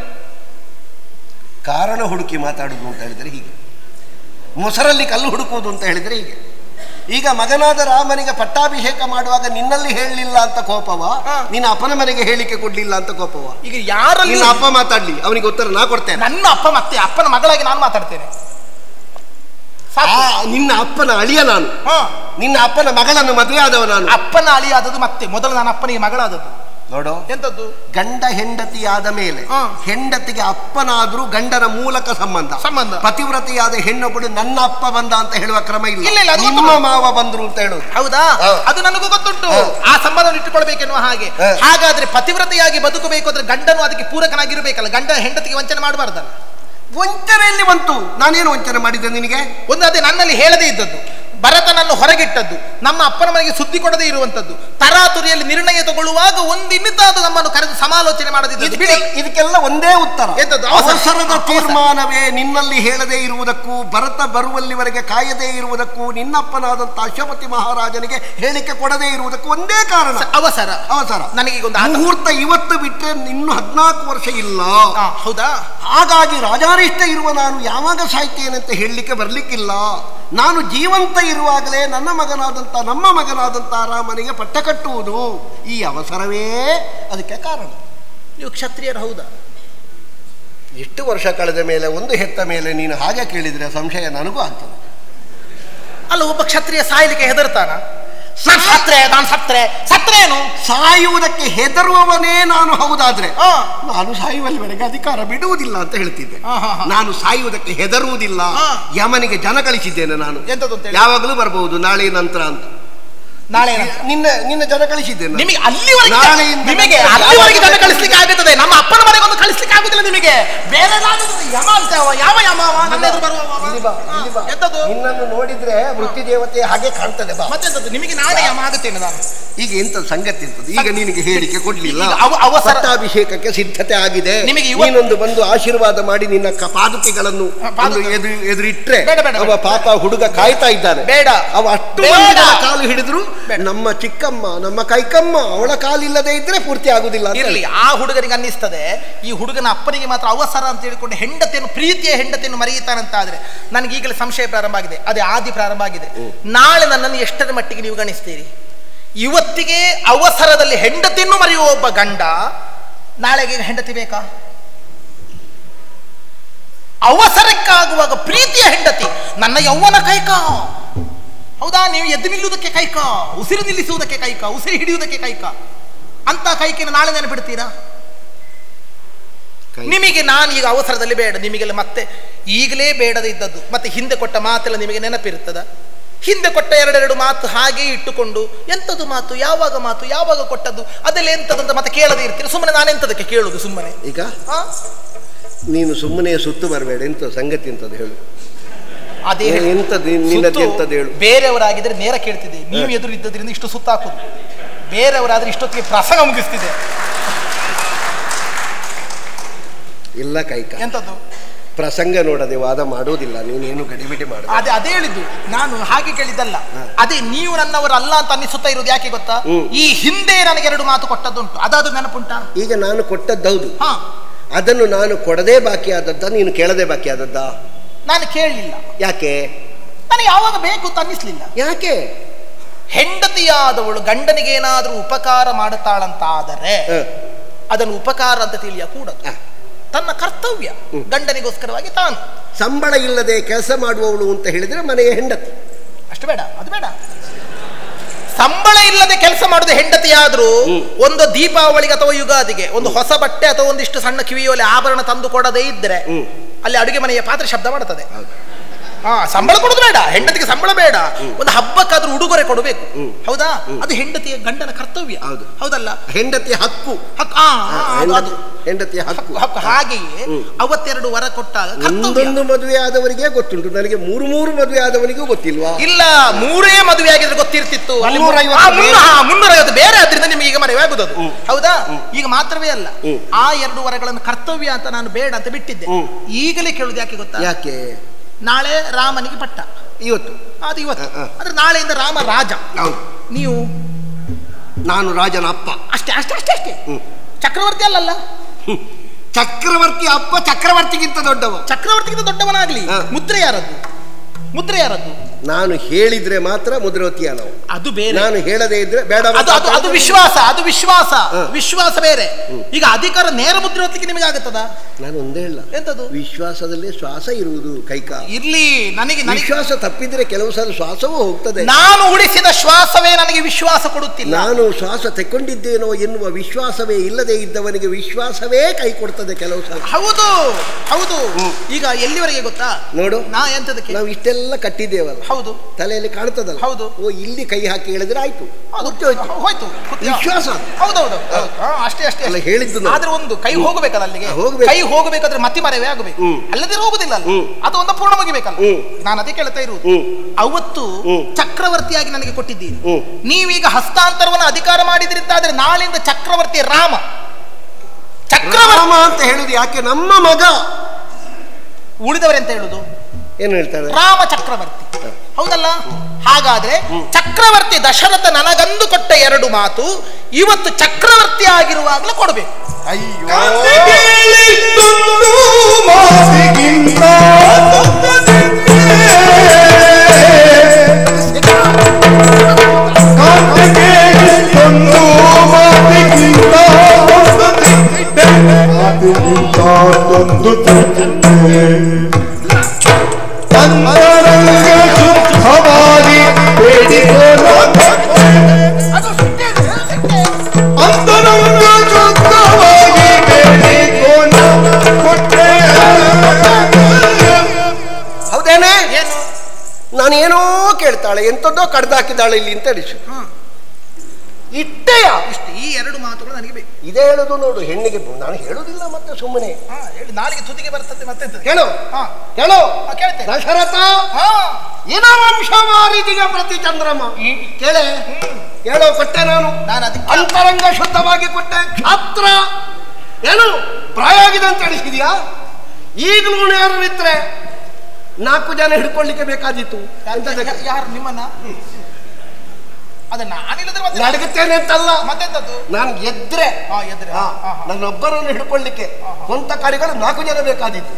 ಕಾರಣ ಹುಡುಕಿ ಮಾತಾಡುದು ಅಂತ ಹೇಳಿದರೆ ಹೀಗೆ ಮೊಸರಲ್ಲಿ ಕಲ್ಲು ಹುಡುಕುವುದು ಅಂತ ಹೇಳಿದರೆ ಹೀಗೆ ಈಗ ಮಗನಾದ ರಾಮನಿಗೆ ಪಟ್ಟಾಭಿಷೇಕ ಮಾಡುವಾಗ ನಿನ್ನಲ್ಲಿ ಹೇಳಲಿಲ್ಲ ಅಂತ ಕೋಪವ ಹಾ. ನಿನ್ನ ಅಪ್ಪನ ಮನೆಗೆ ಹೇಳಿಕೆ ಕೊಡ್ಲಿಲ್ಲ ಅಂತ ಕೋಪವ ಈಗ ಯಾರಲ್ಲಿ ನಿನ್ನ ಅಪ್ಪ ಮಾತಾಡ್ಲಿ ಅವನಿಗೆ ಉತ್ತರ ನಾ ಕೊಡ್ತೇನೆ ನನ್ನ ಅಪ್ಪ ಮತ್ತೆ ಅಪ್ಪನ ಮಗಳಾಗಿ ನಾನು ಮಾತಾಡ್ತೇನೆ ಸಾಕು. ಆ, ನಿನ್ನ ಅಪ್ಪನ ಅಳಿಯ ನಾನು ಹಾ ನಿನ್ನ ಅಪ್ಪನ ಮಗಳನ್ನು ಮದುವೆ ಆದವ ನಾನು ಅಪ್ಪನ ಅಳಿಯಾದದ್ದು ಮತ್ತೆ ಮೊದಲು ನನ್ನ ಅಪ್ಪನಿಗೆ ಮಗಳಾದದ್ದು ನೋಡು ಎಂತದ್ದು ಗಂಡ ಹೆಂಡತಿಯಾದ ಮೇಲೆ ಹಾ. ಹೆಂಡತಿಗೆ ಅಪ್ಪನಾದ್ರೂ ಗಂಡನ ಮೂಲಕ ಸಂಬಂಧ ಸಂಬಂಧ. ಪತಿವ್ರತೆಯಾದ ಹೆಣ್ಣೊಬ್ಬಳು ನನ್ನ ಅಪ್ಪ ಬಂದ ಅಂತ ಹೇಳುವ ಕ್ರಮ ಇಲ್ಲ, ಇಲ್ಲ ಇಲ್ಲ, ಅದು ನಿಮ್ಮ ಗೊತ್ತು. ಮಾವ ಬಂದ್ರು ಅಂತ ಹೇಳುದು ಹೌದಾ ಹಾ. ಅದು ನನಗೂ ಗೊತ್ತುಂಟು ಹಾ. ಆ ಸಂಬಂಧವನ್ನು ಇಟ್ಟುಕೊಳ್ಬೇಕೆನ್ನುವ ಹಾಗೆ ಹಾ. ಹಾಗಾದ್ರೆ ಪತಿವ್ರತೆಯಾಗಿ ಬದುಕಬೇಕು ಅಂದ್ರೆ ಗಂಡನು ಅದಕ್ಕೆ ಪೂರಕನಾಗಿರ್ಬೇಕಲ್ಲ ಗಂಡ ಹೆಂಡತಿಗೆ ವಂಚನೆ ಮಾಡಬಾರ್ದಲ್ಲ ವಂಚನೆಯಲ್ಲಿ ಬಂತು ನಾನೇನು ವಂಚನೆ ಮಾಡಿದ್ದೆ ನಿನಗೆ ಒಂದು ಅದೇ ನನ್ನಲ್ಲಿ ಹೇಳದೇ ಇದ್ದದ್ದು ಭರತನನ್ನು ಹೊರಗಿಟ್ಟದ್ದು ನಮ್ಮ ಅಪ್ಪನ ಮನೆಗೆ ಸುದ್ದಿ ಕೊಡದೇ ಇರುವಂತದ್ದು ತರಾತುರಿಯಲ್ಲಿ ನಿರ್ಣಯ ತಗೊಳ್ಳುವಾಗ ಒಂದು ಇನ್ನಿತಾದ ನಮ್ಮನ್ನು ಕರೆದು ಸಮಾಲೋಚನೆ ಮಾಡದಿದ್ದದ್ದು ಬಿಡಿ ಇದಕ್ಕೆ- ಇದಕ್ಕೆಲ್ಲ ಒಂದೇ ಉತ್ತರ ಎಂತದ್ದು? ಅವಸರ. ಅವಸರದ ಅವಸರ. ತೀರ್ಮಾನವೇ ನಿನ್ನಲ್ಲಿ ಹೇಳದೇ ಇರುವುದಕ್ಕೂ ಭರತ ಬರುವಲ್ಲಿವರೆಗೆ ಕಾಯದೇ ಇರುವುದಕ್ಕೂ ನಿನ್ನಪ್ಪನಾದಂತ ಅಶ್ವಪತಿ ಮಹಾರಾಜನಿಗೆ ಹೇಳಿಕೆ ಕೊಡದೇ ಇರುವುದಕ್ಕೂ ಒಂದೇ ಕಾರಣ ಸ- ಅವಸರ ಅವಸರ ನನಗೀಗ ಒಂದು ಆತ- ಮುಹೂರ್ತ ಇವತ್ತು ಬಿಟ್ರೆ ಇನ್ನು ಹದಿನಾಲ್ಕು ವರ್ಷ ಇಲ್ಲ ಆ, ಹೌದಾ ಹಾಗಾಗಿ ರಾಜಾರಿಷ್ಟ ಇರುವ ನಾನು ಯಾವಾಗ ಸಾಯ್ತೇನೆ ಅಂತ ಹೇಳಲಿಕ್ಕೆ ಬರ್ಲಿಕ್ಕಿಲ್ಲ ನಾನು ಜೀವಂತ ಇರುವಾಗಲೇ ನನ್ನ ಮಗನಾದಂಥ ನಮ್ಮ ಮಗನಾದಂಥ ರಾಮನಿಗೆ ಪಟ್ಟ ಕಟ್ಟುವುದು ಈ ಅವಸರವೇ ಅದಕ್ಕೆ ಕಾರಣ ನೀವು ಕ್ಷತ್ರಿಯರು ಹೌದಾ ಎಷ್ಟು ವರ್ಷ ಕಳೆದ ಮೇಲೆ ಒಂದು ಹೆತ್ತ ಮೇಲೆ ನೀನು ಹಾಗೆ ಕೇಳಿದರೆ ಸಂಶಯ ನನಗೂ ಆಗ್ತದೆ ಅಲ್ಲ ಒಬ್ಬ ಕ್ಷತ್ರಿಯ ಸಾಯ್ಲಿಕ್ಕೆ ಹೆದರ್ತಾನ ನಾನ್ ಸತ್ರೆ ನಾನು ಸತ್ರೆ ಸತ್ರೇನು ಸಾಯುವುದಕ್ಕೆ ಹೆದರುವವನೇ ನಾನು ಹೌದಾದ್ರೆ ಆ, ನಾನು ಸಾಯುವಲ್ಲಿವರೆಗೆ ಅಧಿಕಾರ ಬಿಡುವುದಿಲ್ಲ ಅಂತ ಹೇಳ್ತಿದ್ದೆ ಆ, ಹಾ, ಹಾ. ನಾನು ಸಾಯುವುದಕ್ಕೆ ಹೆದರುವುದಿಲ್ಲ ಆ. ಯಮನಿಗೆ ಜನ ಕಳಿಸಿದ್ದೇನೆ ನಾನು ಎಂತದ್ದು ಅಂತ ಹೇಳಿ? ಯಾವಾಗಲೂ ಬರಬಹುದು ನಾಳೆ ನಂತರ ಅಂತ ನಾಳೆ ಏನಾಗ್ತದೆ? ನಿನ್ನ ನಿನ್ನ ಜನ ಕಳಿಸಿದ್ದೇನೆ ನಾನು. ನಿಮಗೆ ಅಲ್ಲಿವರೆಗೆ ನಾಳೆಯಿಂದ ನಿಮಗೆ ಮತ್ತೆ ಅಲ್ಲಿವರೆಗೆ ಜನ ಯಾವಾಗ ಕಳಿಸ್ಲಿಕ್ಕೆ ಆಗುತ್ತದೆ ನಮ್ಮ ಅಪ್ಪನ ಮನೆಗೆ ಒಂದು ಕಳಿಸ್ಲಿಕ್ಕೆ ಆಗುದಿಲ್ಲ ನಿಮಗೆ ಬೇರೆ ಏನಾದ್ರು ಯಮ ಅಂತ ಅವ, ಯಾವ ಯಮ ಅವ? ನನ್ನ ಎದುರು ಬರುವವ ಅವ? ಇಲ್ಲಿ ಬಾ, ಇಲ್ಲಿ ಬಾ. ಹಾ, ಎಂತದ್ದು ನಿನ್ನನ್ನು ನೋಡಿದ್ರೆ ವೃತ್ತಿ ದೇವತೆ ಹಾಗೆ ಕಾಣ್ತದೆ ಬಾ ಮತ್ತೆಂತದ್ದು ನಿಮಗೆ ನಾಳೆ ಯಮ ಆಗುತ್ತೇನೆ ನಾನು ಈಗ ಎಂತ ಸಂಗತಿ ಎಂತದ್ದು ಈಗ ನಿನಗೆ ಹೇಳಿಕೆ ಕೊಡ್ಲಿಲ್ಲ ಈಗ ಅವ- ಅವಸರ- ಪಟ್ಟಾಭಿಷೇಕಕ್ಕೆ ಸಿದ್ಧತೆ ಆಗಿದೆ ನಿಮಗೆ ಇವತ್ತು- ನೀನೊಂದು ಬಂದು ಆಶೀರ್ವಾದ ಮಾಡಿ ನಿನ್ನ ಕ- ಪಾದುಕೆಗಳನ್ನು ಹಾ, ಪಾದುಕೆ. ಒಂದು ಎದುರು ಎದುರಿಟ್ರೆ ಬೇಡ, ಬೇಡ, ಅವ ಬೇಡ. ಪಾಪ ಹುಡುಗ ಕಾಯ್ತಾ ಇದ್ದಾನೆ ಬೇಡ. ಅವ ಅಷ್ಟು ಬೇಡ. ಮಂದಿಗಳ ಕಾಲು ಹಿಡಿದ್ರು ಬೇಡ. ನಮ್ಮ ಚಿಕ್ಕಮ್ಮ ನಮ್ಮ ಕೈಕಮ್ಮ ಅವಳ ಕಾಲಿಲ್ಲದೆ ಇದ್ರೆ ಪೂರ್ತಿ ಆಗುದಿಲ್ಲ ಅಂತ ಇರಲಿ ಆ ಹುಡುಗನಿಗೆ ಅನ್ನಿಸ್ತದೆ ಈ ಹುಡುಗನ ಅಪ್ಪನಿಗೆ ಮಾತ್ರ ಅವಸರ ಅಂತ ಹೇಳಿಕೊಂಡು ಹೆಂಡತಿಯನ್ನು ಪ್ರೀತಿಯ ಹೆಂಡತಿಯನ್ನು ಮರೆಯುತ್ತಾನಂತಾದ್ರೆ ನನಗೆ ಈಗಲೇ ಸಂಶಯ ಪ್ರಾರಂಭ ಆಗಿದೆ ಅದೇ ಆದಿ ಪ್ರಾರಂಭ ಆಗಿದೆ ನಾಳೆ ನನ್ನನ್ನು ಎಷ್ಟರ ಮಟ್ಟಿಗೆ ನೀವು ಗಣಿಸ್ತೀರಿ ಇವತ್ತಿಗೆ ಅವಸರದಲ್ಲಿ ಹೆಂಡತಿಯನ್ನು ಮರೆಯುವ ಒಬ್ಬ ಗಂಡ ನಾಳೆಗೆ ಹೆಂಡತಿ ಬೇಕಾ ಅವಸರಕ್ಕಾಗುವಾಗ ಪ್ರೀತಿಯ ಹೆಂಡತಿ ನನ್ನ ಯೌವನ ಕೈಕ ಹೌದಾ ನೀವು ಎದ್ದು ನಿಲ್ಲುವುದಕ್ಕೆ ಕೈಕ ಉಸಿರು ನಿಲ್ಲಿಸುವುದಕ್ಕೆ ಕೈಕ ಉಸಿರು ಹಿಡಿಯುವುದಕ್ಕೆ ಕೈಕ ಅಂತ ಕೈಕಿನ ನಾಳೆ ನೆನಪಿಡ್ತೀರಾ ಕೈ. ನಿಮಗೆ ನಾನು ಈಗ ಅವಸರದಲ್ಲಿ ಬೇಡ ನಿಮಗೆಲ್ಲ ಮತ್ತೆ ಈಗಲೇ ಬೇಡದೇ ಇದ್ದದ್ದು ಮತ್ತೆ ಹಿಂದೆ ಕೊಟ್ಟ ಮಾತೆಲ್ಲ ನಿಮಗೆ ನೆನಪಿರುತ್ತದ ಹಿಂದೆ ಕೊಟ್ಟ ಎರಡೆರಡು ಮಾತು ಹಾಗೆ ಇಟ್ಟುಕೊಂಡು ಎಂಥದ್ದು ಮಾತು ಯಾವಾಗ ಮಾತು ಯಾವಾಗ ಕೊಟ್ಟದ್ದು ಅದೆಲ್ಲ ಎಂಥದಂತ ಮತ್ತೆ ಕೇಳದೇ ಇರ್ತೀರ ಸುಮ್ಮನೆ ನಾನೆಂತದಕ್ಕೆ ಕೇಳುದು ಸುಮ್ಮನೆ ಈಗ ಆ? ನೀನು ಸುಮ್ಮನೆ ಸುತ್ತು ಬರಬೇಡ ಎಂತ ಸಂಗತಿ ಎಂತದ್ದು ಹೇಳು ಅದೇ ಏ, ಹೇಳಿ. ಎಂತದ್ದು ನಿನ್ನದ್ದು ಸುತ್ತು ಎಂತದ್ದು ಹೇಳು ಬೇರೆಯವರಾಗಿದ್ರೆ ನೇರ ಕೇಳ್ತಿದ್ದೆ ನೀವು ಎದುರು ಇದ್ದದ್ರಿಂದ ಇಷ್ಟು ಸುತ್ತಾಕುದು ಬೇರೆಯವರಾದ್ರೆ ಇಷ್ಟೊತ್ತಿಗೆ ಪ್ರಸಂಗ ಮುಗಿಸ್ತಿದೆ ಇಲ್ಲ ಕೈಕ ಎಂತದ್ದು ಪ್ರಸಂಗ ನೋಡದೆ ವಾದ ಮಾಡುವುದಿಲ್ಲ ನೀನೇನು ಗಡಿಬಿಡಿ ಮಾಡ ಅದೇ ಅದೇ ಹೇಳಿದ್ದು ನಾನು ಹಾಗೆ ಕೇಳಿದ್ದಲ್ಲ ಅದೇ ನೀವು ನನ್ನವರು ಅಲ್ಲ ಅಂತ ಅನ್ನಿಸುತ್ತಾ ಇರೋದು ಯಾಕೆ ಗೊತ್ತಾ ಹ್ಮ್. ಈ ಹಿಂದೆ ನನಗೆ ಎರಡು ಮಾತು ಕೊಟ್ಟದ್ದುಂಟು ಅದಾದ್ರು ನೆನಪುಂಟಾ ಈಗ ನಾನು ಕೊಟ್ಟದ್ದೌದು ಹಾ ಅದನ್ನು ನಾನು ಕೊಡದೇ ಬಾಕಿ ಆದದ್ದ ನೀನು ಕೇಳದೆ ಬಾಕಿ ಆದದ್ದ ನಾನು ಕೇಳಲಿಲ್ಲ ಯಾಕೆ ನನಗೆ ಯಾವಾಗ ಬೇಕು ಅಂತ ಅನ್ನಿಸ್ಲಿಲ್ಲ ಯಾಕೆ ಹೆಂಡತಿಯಾದವಳು ಗಂಡನಿಗೆ ಏನಾದರೂ ಉಪಕಾರ ಮಾಡುತ್ತಾಳಂತ ಆದರೆ ಹ, ಅದನ್ನು ಉಪಕಾರ ಅಂತ ತಿಳಿಯ ಕೂಡದು ಹ. ತನ್ನ ಕರ್ತವ್ಯ ಹ್ಮ್. ಗಂಡನಿಗೋಸ್ಕರವಾಗಿ ತಾನು ಸಂಬಳ ಇಲ್ಲದೆ ಕೆಲಸ ಮಾಡುವವಳು ಅಂತ ಹೇಳಿದ್ರೆ ಮನೆಯ ಹೆಂಡತಿ ಅಷ್ಟು ಬೇಡ ಅದು ಬೇಡ ಸಂಬಳ ಇಲ್ಲದೆ ಕೆಲಸ ಮಾಡುದು ಹೆಂಡತಿಯಾದ್ರೂ ಹ್ಮ್. ಒಂದು ದೀಪಾವಳಿಗೆ ಅಥವಾ ಯುಗಾದಿಗೆ ಒಂದು ಹೊಸ ಬಟ್ಟೆ ಅಥವಾ ಒಂದಿಷ್ಟು ಸಣ್ಣ ಕಿವಿಯೋಲೆ ಆಭರಣ ತಂದು ಕೊಡದೇ ಇದ್ರೆ ಹ್ಮ್. ಅಲ್ಲಿ ಅಡುಗೆ ಮನೆಯ ಪಾತ್ರೆ ಶಬ್ದ ಮಾಡುತ್ತದೆ ಹೌದು. ಹಾ ಸಂಬಳ ಕೊಡುದು ಬೇಡ ಹೆಂಡತಿಗೆ ಸಂಬಳ ಬೇಡ ಒಂದು ಹಬ್ಬಕ್ಕಾದ್ರೂ ಉಡುಗೊರೆ ಕೊಡಬೇಕು ಹ್ಮ್. ಹೌದಾ ಅದು ಹೆಂಡತಿಯ ಗಂಡನ ಕರ್ತವ್ಯ ಹೌದು. ಹೌದಲ್ಲ ಹೆಂಡತಿಯ ಹಕ್ಕು ಹಕ್- ಆ, ಆ, ಹ, ಅದು- ಅದು ಹೆಂಡತಿ- ಹೆಂಡತಿಯ ಹಕ್ಕು ಹಕ್ಕು ಹಾಗೆಯೇ ಹ್ಮ್. ಅವತ್ತೆರಡು ವರ ಕೊಟ್ಟಾಗ ಕರ್ತವ್ಯ ಒಂದೊಂದು ಮದುವೆ ಆದವರಿಗೆ ಗೊತ್ತುಂಟು ನನಗೆ ಮೂರು ಮೂರು ಮದುವೆ ಆದವನಿಗೂ ಗೊತ್ತಿಲ್ವಾ ಇಲ್ಲ ಮೂರೇ ಮದುವೆ ಆಗಿದ್ರೆ ಗೊತ್ತಿರ್ತಿತ್ತು ಅಲ್ಲಿ ಮೂ- ಮುನ್ನೂರೈವತ್ತು ಆ, ಮುನ್ನೂ- ಹಾ, ಮುನ್ನೂರೈವತ್ತು ಬೇರೆ ಆದ್ರಿಂದ ನಿಮಗೆ ಈಗ ಮದುವೆ ಆಗುದದು ಹ್ಮ್. ಹೌದಾ ಈಗ ಮಾತ್ರವೇ ಅಲ್ಲ ಹ್ಮ್. ಆ ಎರಡು ವರಗಳನ್ನು ಕರ್ತವ್ಯ ಅಂತ ನಾನು ಬೇಡ ಅಂತ ಬಿಟ್ಟಿದ್ದೆ ಹ್ಮ್. ಈಗಲೇ ಕೇಳುದು ಯಾಕೆ ಗೊತ್ತಾ ಯಾಕೆ ನಾಳೆ ರಾಮನಿಗೆ ಪಟ್ಟ ಇವತ್ತು ಅದು ಇವತ್ತು ಹ, ಹ. ಅಂದ್ರೆ ನಾಳೆಯಿಂದ ರಾಮ ರಾಜ ಹೌದು ನೀವು ನಾನು ರಾಜನ ಅಪ್ಪ ಅಷ್ಟೇ ಅಷ್ಟೇ ಅಷ್ಟೇ ಅಷ್ಟೇ ಹ್ಮ್. ಚಕ್ರವರ್ತಿ ಅಲ್ಲಲ್ಲ ಹ್ಮ್. ಚಕ್ರವರ್ತಿ ಅಪ್ಪ ಚಕ್ರವರ್ತಿಗಿಂತ ದೊಡ್ಡವ ಚಕ್ರವರ್ತಿಗಿಂತ ದೊಡ್ಡವನಾಗ್ಲಿ ಹ. ಮುದ್ರೆ ಯಾರದ್ದು ಮುದ್ರೆ ಯಾರದ್ದು ನಾನು ಹೇಳಿದ್ರೆ ಮಾತ್ರ ಮುದ್ರವತಿಯ ನಾವು ಅದು ಬೇರೆ ನಾನು ಹೇಳದೇ ಇದ್ರೆ ಬೇಡ ಅದು ಅದು ಅದು ವಿಶ್ವಾಸ ಅದು ವಿಶ್ವಾಸ ಹ. ವಿಶ್ವಾಸ ಬೇರೆ ಈಗ ಅಧಿಕಾರ ನೇರ ಮುದ್ರೆ ಹೊತ್ತಿಗೆ ನಿಮಗೆ ಆಗುತ್ತದ ನಾನು ಒಂದೇ ಹೇಳ ಎಂತದು ವಿಶ್ವಾಸದಲ್ಲಿ ಶ್ವಾಸ ಇರುವುದು ಕೈಕ ಇರ್ಲಿ ನನಗೆ ನನಗೆ ವಿಶ್ವಾಸ ತಪ್ಪಿದ್ರೆ ಕೆಲವು ಸಲ ಶ್ವಾಸವೂ ಹೋಗ್ತದೆ ನಾನು ಉಳಿಸಿದ ಶ್ವಾಸವೇ ನನಗೆ ವಿಶ್ವಾಸ ಕೊಡುತ್ತಿಲ್ಲ ನಾನು ಶ್ವಾಸ ತೆಕ್ಕೊಂಡಿದ್ದೇನೋ ಎನ್ನುವ ವಿಶ್ವಾಸವೇ ಇಲ್ಲದೆ ಇದ್ದವನಿಗೆ ವಿಶ್ವಾಸವೇ ಕೈ ಕೊಡ್ತದೆ ಕೆಲವು ಸಲ ಹೌದು ಹೌದು ಈಗ ಎಲ್ಲಿವರೆಗೆ ಗೊತ್ತಾ ನೋಡು ನಾ ಎಂತದಕ್ಕೆ ನಾವು ಇಷ್ಟೆಲ್ಲ ಕಟ್ಟಿದ್ದೇವಲ್ಲ ಹೌದು ತಲೆಯಲ್ಲಿ ಕಾಣ್ತದಲ್ಲ ಹೌದು. ಓ ಇಲ್ಲಿ ಕೈ ಹಾಕಿ ಹೇಳಿದ್ರೆ ಆಯ್ತು ಹೌದು ಮುಗ್ದು ಹೋಯ್ತು. ಹೋಯ್ತು ವಿಶ್ವಾಸ. ಹೌದೌದು ಹೌದು. ಹಾ, ಅಷ್ಟೇ ಅಷ್ಟೇ ಅಲ್ಲ, ಅಷ್ಟೇ. ಹೇಳಿದ್ದು ನಾನು. ಆದ್ರೆ ಒಂದು ಕೈ ಹೋಗಬೇಕಲ್ಲ ಅಲ್ಲಿಗೆ ಹಾ, ಹೋಗ್ಬೇಕು. ಕೈ ಹೋಗಬೇಕಾದ್ರೆ ಮತಿ ಮರವೇ ಆಗಬೇಕು ಹ್ಮ್. ಅಲ್ಲದೆ ಹೋಗುದಿಲ್ಲ ಅಲ್ಲ ಹ್ಮ್. ಅದು ಒಂದು ಪೂರ್ಣ ಮುಗಿಬೇಕಲ್ಲ ಹ್ಮ್. ನಾನು ಅದೇ ಕೇಳ್ತಾ ಇರುವುದು ಹ್ಮ್. ಅವತ್ತು ಹ್ಮ್. ಚಕ್ರವರ್ತಿಯಾಗಿ ನನಗೆ ಕೊಟ್ಟಿದ್ದೀರಿ ಹ್ಮ್. ನೀವೀಗ ಹಸ್ತಾಂತರವನ್ನು ಅಧಿಕಾರ ಮಾಡಿದ್ರಿಂತಾದ್ರೆ ನಾಳೆಯಿಂದ ಚಕ್ರವರ್ತಿ ರಾಮ ಚಕ್ರವರ್ತಿ ರಾಮ ಅಂತ ಹೇಳುದು ಯಾಕೆ ನಮ್ಮ ಮಗ ಉಳಿದವರೆಂತ ಹೇಳುದು ಏನು ಹೇಳ್ತಾರೆ ರಾಮ ಚಕ್ರವರ್ತಿ ಹೌದಲ್ಲ ಹಾಗಾದ್ರೆ ಚಕ್ರವರ್ತಿ ದಶರಥ ನನಗಂದು ಕೊಟ್ಟ ಎರಡು ಮಾತು ಇವತ್ತು ಚಕ್ರವರ್ತಿ ಆಗಿರುವಾಗಲೂ ಕೊಡಬೇಕು ಅಯ್ಯೋ ಕೇಳಿದ್ದೊಂದು ಮಾತಿಗಿಂತ ಕಾಂತಿ ಕೇಳಿದ್ದೊಂದು ಮಾತಿಗಿಂತ ಮಾತಿಗಿಂತ ಒಂದು ತಿರುಗಿದೆ. ಅಂತರಂಗ ಶುದ್ಧವಾಗಿ ಬೇಡಿಕೊಳ್ಳ ಅಂತರಂಗ ಶುದ್ಧವಾಗಿ ಬೇಡಿಕೊಂಡ ಕೊಟ್ಟೆ ಹೌದೇನೆ ಏನು ನಾನೇನೋ ಕೇಳ್ತಾಳೆ ಎಂತದ್ದೋ ಕಡ್ದಾಕಿದ್ದಾಳೆ ಇಲ್ಲಿ ಅಂತ ಅನಿಸು ಇಟ್ಟೆಯ ಇಷ್ಟು ಈ ಎರಡು ಮಾತುಗಳು ನನಗೆ ಬೇಕು ಇದೇ ಹೇಳುದು ನೋಡು ಹೆಣ್ಣಿಗೆ ನಾನು ಹೇಳುದಿಲ್ಲ ಮತ್ತೆ ಸುಮ್ಮನೆ ಹಾ, ಹೇಳಿ ನಾಲಿಗೆ ತುದಿಗೆ ಬರ್ತದೆ ಮತ್ತೆ ಎಂತದು? ಹೇಳು ಹಾ ಹೇಳು ಹಾ, ಕೇಳ್ತೇನೆ ದಶರಥ ಹಾ ಇನ ವಂಶ ಮಾರಿದಿಗೆ ಪ್ರತಿ ಚಂದ್ರಮ ಕೇಳೆ ಹೇಳೋ ಕೊಟ್ಟೆ ನಾನು ನಾನು ಅದಕ್ಕೆ ಅಂತರಂಗ ಶುದ್ಧವಾಗಿ ಕೊಟ್ಟೆ ಕ್ಷಾತ್ರ ಏನು ಪ್ರಾಯ ಆಗಿದೆ ಅಂತ ಹೇಳಿಸಿದ್ಯಾ ಈಗಲೂ ನೇರವಿದ್ರೆ ನಾಲ್ಕು ಜನ ಹಿಡ್ಕೊಳ್ಳಿಕ್ಕೆ ಬೇಕಾದಿತ್ತು ಎಂತದಕ್ಕೆ? ಯಾ- ಯಾರು ನಿಮ್ಮನ್ನ ಅದ ನಾನಿಲ್ಲದ್ರೆ ಮತ್ತೆ ನಡಗುತ್ತೇನೆ ಅಂತಲ್ಲ ಮತ್ತೆಂತದ್ದು ನಾನು ಎದ್ರೆ ಹಾ ಎದ್ರೆ ಹಾ, ಹಾ, ಹಾ. ನನ್ನೊಬ್ಬರನ್ನು ಹಿಡ್ಕೊಳ್ಳಿಕ್ಕೆ ಸ್ವಂತ ಕಾರ್ಯಗಳು ನಾಲ್ಕು ಜನ ಬೇಕಾದಿತ್ತು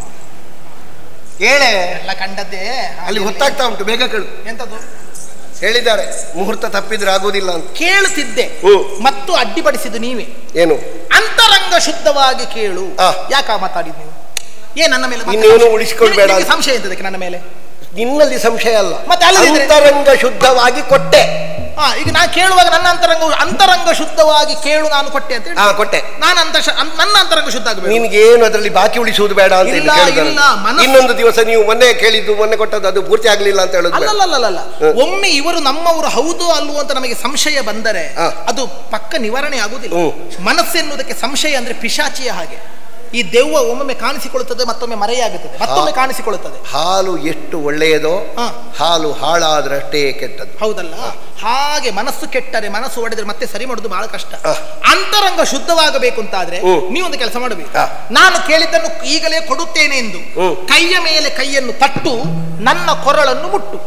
ಹೇಳೆ ಎಲ್ಲ ಕಂಡದ್ದೇ ಅಲ್ಲಿ ಗೊತ್ತಾಗ್ತಾ ಉಂಟು ಬೇಗ ಕೇಳು ಎಂತದ್ದು ಹೇಳಿದ್ದಾರೆ ಮುಹೂರ್ತ ತಪ್ಪಿದ್ರೆ ಆಗೋದಿಲ್ಲ ಅಂತ ಕೇಳುತ್ತಿದ್ದೆ ಹ್ಮ್. ಮತ್ತು ಅಡ್ಡಿಪಡಿಸಿದ್ದು ನೀವೇ ಏನು ಅಂತರಂಗ ಶುದ್ಧವಾಗಿ ಕೇಳು ಆ. ಯಾಕ ಮಾತಾಡಿದ್ ನೀವು ಏ ನನ್ನ ಮೇಲೆ ಮತ್ತೆ ಇನ್ನೇನು ಸಂಶಯ? ಉಳಿಸ್ಕೊಳ್ಬೇಡ ನಿನಗೆ ಅಂತ. ಸಂಶಯ ಎಂತದಕ್ಕೆ ನನ್ನ ಮೇಲೆ ನಿನ್ನಲ್ಲಿ ಸಂಶಯ ಅಲ್ಲ ಮತ್ತೆ ಅಲ್ಲದಿದ್ರೆ? ಅಂತರಂಗ ಶುದ್ಧವಾಗಿ ಕೊಟ್ಟೆ ಹಾ ಈಗ ನಾನು ಕೇಳುವಾಗ ನನ್ನ ಅಂತರಂಗ ಅಂತರಂಗ ಶುದ್ಧವಾಗಿ ಕೇಳು ನಾನು ಕೊಟ್ಟೆ ಅಂತ ಹೇಳಿ ಹಾ ಕೊಟ್ಟೆ ನಾನು ಅಂತ ನನ್ನ ಅಂತರಂಗ ಶುದ್ಧ ಆಗಬೇಕು ನಿನ್ಗೇನು ಅದರಲ್ಲಿ ಬಾಕಿ ಉಳಿಸುವುದು ಬೇಡ ಅಂತ ಇಲ್ಲ, ಹೇಳಿ ಕೇಳಿದ್ದಾರೆ. ಇಲ್ಲ, ಮನಸ್ಸು- ಇನ್ನೊಂದು ದಿವಸ ನೀವು ಮೊನ್ನೆ ಕೇಳಿದ್ದು ಮೊನ್ನೆ ಕೊಟ್ಟದ್ದು ಅದು ಪೂರ್ತಿ ಆಗ್ಲಿಲ್ಲ ಅಂತ ಹೇಳುದು ಬೇಡ. ಅಲ್ಲಲ್ಲಲ್ಲ ಹ್ಮ್. ಒಮ್ಮೆ ಇವರು ನಮ್ಮವರು ಹೌದು ಅಲ್ವೋ ಅಂತ ನಮಗೆ ಸಂಶಯ ಬಂದರೆ ಹಾ. ಅದು ಪಕ್ಕ ನಿವಾರಣೆ ಆಗುದಿಲ್ಲ ಹ್ಮ್. ಮನಸ್ಸೆನ್ನುವುದಕ್ಕೆ ಸಂಶಯ ಅಂದ್ರೆ ಪಿಶಾಚಿಯ ಹಾಗೆ ಈ ದೆವ್ವ ಒಮ್ಮೊಮ್ಮೆ ಕಾಣಿಸಿಕೊಳ್ಳುತ್ತದೆ ಮತ್ತೊಮ್ಮೆ ಮರೆಯಾಗುತ್ತದೆ ಮತ್ತೊಮ್ಮೆ ಹಾ. ಕಾಣಿಸಿಕೊಳ್ಳುತ್ತದೆ ಹಾಲು ಎಷ್ಟು ಒಳ್ಳೆಯದೋ ಹಾ. ಹಾಲು ಹಾಳಾದ್ರಷ್ಟೇ ಕೆಟ್ಟದ್ದು ಹೌದಲ್ಲ ಹಾಗೆ ಮನಸ್ಸು ಕೆಟ್ಟರೆ ಮನಸ್ಸು ಒಡೆದ್ರೆ ಮತ್ತೆ ಸರಿ ಮಾಡೋದು ಬಹಳ ಕಷ್ಟ ಹಾ. ಅಂತರಂಗ ಶುದ್ಧವಾಗಬೇಕು ಅಂತಾದ್ರೆ ಹ್ಮ್. ನೀವೊಂದು ಕೆಲಸ ಮಾಡಬೇಕು ಹಾ. ನಾನು ಕೇಳಿದ್ದನ್ನು ಈಗಲೇ ಕೊಡುತ್ತೇನೆ ಎಂದು ಹ್ಮ್. ಕೈಯ ಮೇಲೆ ಕೈಯನ್ನು ತಟ್ಟು ನನ್ನ ಕೊರಳನ್ನು ಮುಟ್ಟು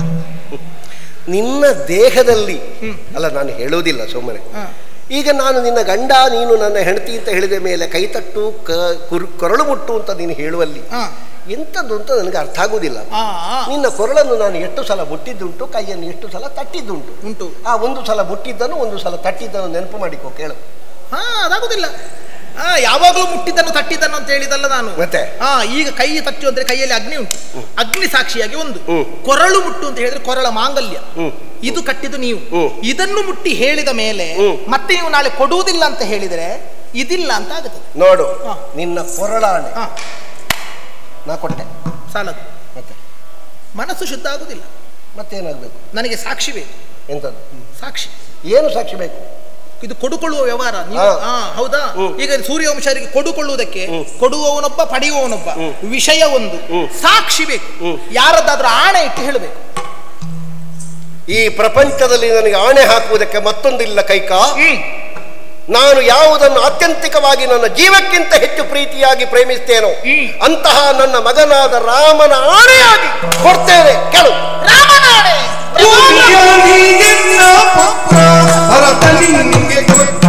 ನಿನ್ನ ದೇಹದಲ್ಲಿ ಅಲ್ಲ ನಾನು ಹೇಳುವುದಿಲ್ಲ ಸುಮ್ಮನೆ ಹಾ. ಈಗ ನಾನು ನಿನ್ನ ಗಂಡ ನೀನು ನನ್ನ ಹೆಂಡತಿ ಅಂತ ಹೇಳಿದ ಮೇಲೆ ಕೈ ತಟ್ಟು ಕ- ಕುರ್- ಕೊರಳು ಮುಟ್ಟು ಅಂತ ನೀನು ಹೇಳುವಲ್ಲಿ ಹಾ. ಎಂಥದ್ದು ಅಂತ ನನಗೆ ಅರ್ಥ ಆಗುವುದಿಲ್ಲ ಆ, ಆ, ನಿನ್ನ ಕೊರಳನ್ನು ನಾನು ಎಷ್ಟು ಸಲ ಮುಟ್ಟಿದ್ದುಂಟು ಕೈಯನ್ನು ಎಷ್ಟು ಸಲ ತಟ್ಟಿದ್ದುಂಟು ಉಂಟು ಆ ಒಂದು ಸಲ ಮುಟ್ಟಿದ್ದನ್ನು ಒಂದು ಸಲ ತಟ್ಟಿದ್ದನ್ನು ನೆನಪು ಮಾಡಿಕೋ ಕೇಳು ಹಾ ಅದಾಗುದಿಲ್ಲ ಹಾ ಯಾವಾಗಲೂ ಮುಟ್ಟಿದ್ದನ್ನು ತಟ್ಟಿದ್ದನ್ನು ಅಂತ ಹೇಳಿದಲ್ಲ ನಾನು ಮತ್ತೆ? ಹಾ ಈಗ ಕೈ ತಟ್ಟು ಅಂದ್ರೆ ಕೈಯಲ್ಲಿ ಅಗ್ನಿ ಉಂಟು ಅಗ್ನಿ ಸಾಕ್ಷಿಯಾಗಿ ಒಂದು ಹ್ಮ್. ಕೊರಳು ಮುಟ್ಟು ಅಂತ ಹೇಳಿದ್ರೆ ಕೊರಳ ಮಾಂಗಲ್ಯ ಹ್ಮ್. ಇದು ಕಟ್ಟಿದ್ದು ನೀವು ಹ್ಮ್. ಇದನ್ನು ಮುಟ್ಟಿ ಹೇಳಿದ ಮೇಲೆ ಹ್ಮ್. ಮತ್ತೆ ನೀವು ನಾಳೆ ಕೊಡುವುದಿಲ್ಲ ಅಂತ ಹೇಳಿದರೆ ಇದಿಲ್ಲ ಅಂತ ಆಗುತ್ತದೆ ನೋಡು ಹಾ. ನಿನ್ನ ಕೊರಳಾಣೆ ಹಾ ನಾ ಕೊಟ್ಟೆ ಸಾಲದು ಮತ್ತೆ ಮನಸ್ಸು ಶುದ್ಧ ಆಗುದಿಲ್ಲ ಮತ್ತೇನಾಗಬೇಕು ನನಗೆ ಸಾಕ್ಷಿ ಬೇಕು ಎಂಥದ್ದು ಸಾಕ್ಷಿ ಏನು ಸಾಕ್ಷಿ ಬೇಕು ಇದು ಕೊಡುಕೊಳ್ಳುವ ವ್ಯವಹಾರ ನೀವು ಹಾ. ಹಾ ಹೌದಾ ಹ್ಮ್. ಈಗ ಸೂರ್ಯವಂಶರಿಗೆ ಕೊಡುಕೊಳ್ಳುವುದಕ್ಕೆ ಹ್ಮ್. ಕೊಡುವವನೊಬ್ಬ ಪಡೆಯುವವನೊಬ್ಬ ಹ್ಮ್. ವಿಷಯ ಒಂದು ಹ್ಮ್. ಸಾಕ್ಷಿ ಬೇಕು ಹ್ಮ್. ಯಾರದ್ದಾದ್ರೂ ಆಣೆ ಇಟ್ಟು ಹೇಳಬೇಕು ಈ ಪ್ರಪಂಚದಲ್ಲಿ ನನಗೆ ಆಣೆ ಹಾಕುವುದಕ್ಕೆ ಮತ್ತೊಂದಿಲ್ಲ ಕೈಕಾ ಹ್ಮ್ ನಾನು ಯಾವುದನ್ನು ಆತ್ಯಂತಿಕವಾಗಿ ನನ್ನ ಜೀವಕ್ಕಿಂತ ಹೆಚ್ಚು ಪ್ರೀತಿಯಾಗಿ ಪ್ರೇಮಿಸ್ತೇನೋ ಹ್ಮ್. ಅಂತಹ ನನ್ನ ಮಗನಾದ ರಾಮನ ಆಣೆಯಾಗಿ ಕೊಡ್ತೇನೆ ಕೇಳು ರಾಮನಾಣೆ ಭೂಮಿಯಾಗಿ ಎನ್ನ ಪುತ್ರ ಭರತನಿಂಗೆ ಕೊಟ್ಟು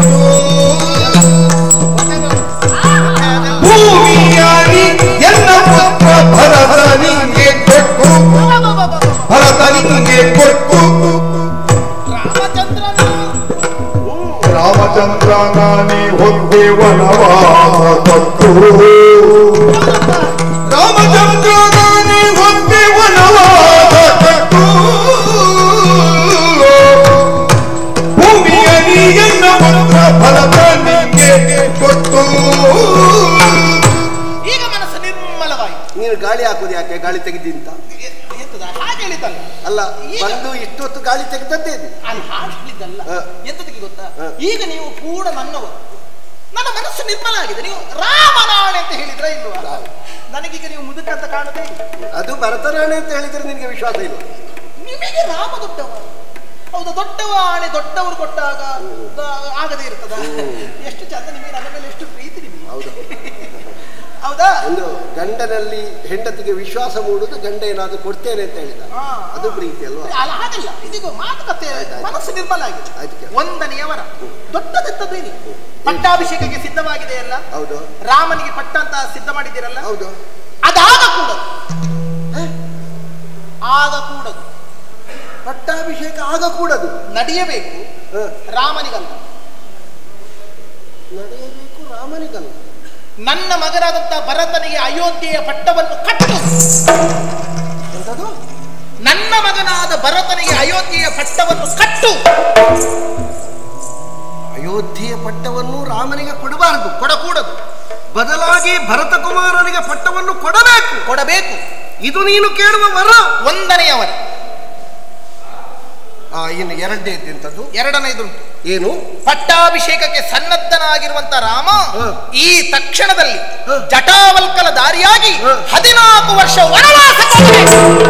ಭೂಮಿಯಾಗಿ ಎನ್ನ ಪುತ್ರ ಭರತನಿಂಗೆ ಕೊಟ್ಟು ಭರತ ರಾಮಚಂದ್ರ ನಾನೇ ಹೊಂದೆ ವನವಾಸ ತತ್ತು ರಾಮಚಂದ್ರ ನಾನೇ ಹೊಂದೆ ವನವಾಸ ತತ್ತು ಭೂಮಿಯ ನೀಯನ್ನ ಮಂತ್ರ ಫಲದ ನಿಂಗೆ ಕೊಟ್ಟು ಈಗ ಮನಸ್ಸು ನಿರ್ಮಲವಾಯಿತು ನೀನು ಗಾಳಿ ಹಾಕುದು ಯಾಕೆ ಗಾಳಿ ತೆಗೆದಿಂತ ಎ- ಎಂತದ ಹಾಗೆ ಹೇಳಿದ್ದಲ್ಲ ಅಲ್ಲ ಈಗ- ಬಂದು ಇಷ್ಟೊತ್ತು ಗಾಳಿ ತೆಗೆದದ್ದೇ ಇದು. ಅಲ್ಲಿ ಹಾಗೆ ಹೇಳಿದ್ದಲ್ಲ ಹ. ಎಂತದಕ್ಕೆ ಗೊತ್ತಾ ಹ. ಈಗ ನೀವು ಕೂಡ ನನ್ನವರು ನನ್ನ ಮನಸ್ಸು ನಿರ್ಮಲ ಆಗಿದೆ ನೀವು ರಾಮನಾಣೆ ಅಂತ ಹೇಳಿದ್ರ ಇಲ್ವಾ ನನಗೀಗ ನೀವು ಮುದುಕ ಅಂತ ಕಾಣದೇ ಇಲ್ಲ ಅದು ಭರತನಾಣೆ ಅಂತ ಹೇಳಿದ್ರೆ ನಿನಗೆ ವಿಶ್ವಾಸ ಇಲ್ಲ ನಿಮಗೆ ರಾಮ ದೊಡ್ಡವ ಹೌದಾ ದೊಡ್ಡವ ಆಣೆ ದೊಡ್ಡವರು ಕೊಟ್ಟಾಗ ದ- ಆಗದೇ ಇರ್ತದ ಎಷ್ಟು ಚಂದ ನಿಮಗೆ ನನ್ನ ಮೇಲೆ ಎಷ್ಟು ಪ್ರೀತಿ ನಿಮಗೆ ಹೌದು ಹೌದಾ ಒಂದು ಗಂಡನಲ್ಲಿ ಹೆಂಡತಿಗೆ ವಿಶ್ವಾಸ ಮೂಡುದು ಗಂಡ ಏನಾದ್ರು ಕೊಡ್ತೇನೆ ಅಂತ ಹೇಳಿದ ಹಾ. ಅದು ಪ್ರೀತಿ ಅಲ್ವಾ ಅಲ್ಲ ಹಾಗಲ್ಲ ಇದೀಗ ಮಾತುಕತೆ ಆಯ್ತು, ಆಯ್ತು. ಮನಸ್ಸು ನಿರ್ಮಲ ಆಗಿದೆ ಆಯ್ತು ಕೇಳು. ಒಂದನೆಯವರ ದೊಡ್ಡದೆತ್ತದ್ದು ಏನಿ ಪಟ್ಟಾಭಿಷೇಕಕ್ಕೆ ಸಿದ್ಧವಾಗಿದೆ ಅಲ್ಲ ಹೌದು ರಾಮನಿಗೆ ಪಟ್ಟ ಅಂತ ಸಿದ್ಧ ಮಾಡಿದ್ದೀರಲ್ಲ ಹೌದು ಅದಾಗ ಕೂಡದು ಆಗ ಕೂಡದು ಪಟ್ಟಾಭಿಷೇಕ ಆಗ ಕೂಡದು ನಡೆಯಬೇಕು ಹ. ರಾಮನಿಗಲ್ಲ ನಡೆಯಬೇಕು ರಾಮನಿಗಲ್ಲ ನನ್ನ ಮಗನಾದಂತಹ ಭರತನಿಗೆ ಅಯೋಧ್ಯೆಯ ಪಟ್ಟವನ್ನು ಕಟ್ಟು ಎಂತದು ನನ್ನ ಮಗನಾದ ಭರತನಿಗೆ ಅಯೋಧ್ಯೆಯ ಪಟ್ಟವನ್ನು ಕಟ್ಟು ಅಯೋಧ್ಯೆಯ ಪಟ್ಟವನ್ನು ರಾಮನಿಗೆ ಕೊಡಬಾರದು ಕೊಡಕೂಡದು ಬದಲಾಗಿ ಭರತ ಕುಮಾರನಿಗೆ ಪಟ್ಟವನ್ನು ಕೊಡಬೇಕು ಕೊಡಬೇಕು ಇದು ನೀನು ಕೇಳುವ ವರ ಒಂದನೆಯವರ ಆ, ಇನ್ನು ಎರಡನೇ ಎಂತದ್ದು ಎರಡನೇದುಂಟು ಏನು ಪಟ್ಟಾಭಿಷೇಕಕ್ಕೆ ಸನ್ನದ್ಧನಾಗಿರುವಂತ ರಾಮ ಹ. ಈ ತಕ್ಷಣದಲ್ಲಿ ಹ. ಜಟಾವಲ್ಕಲ ದಾರಿಯಾಗಿ ಹ. ಹದಿನಾಲ್ಕು ವರ್ಷ ವನವಾಸ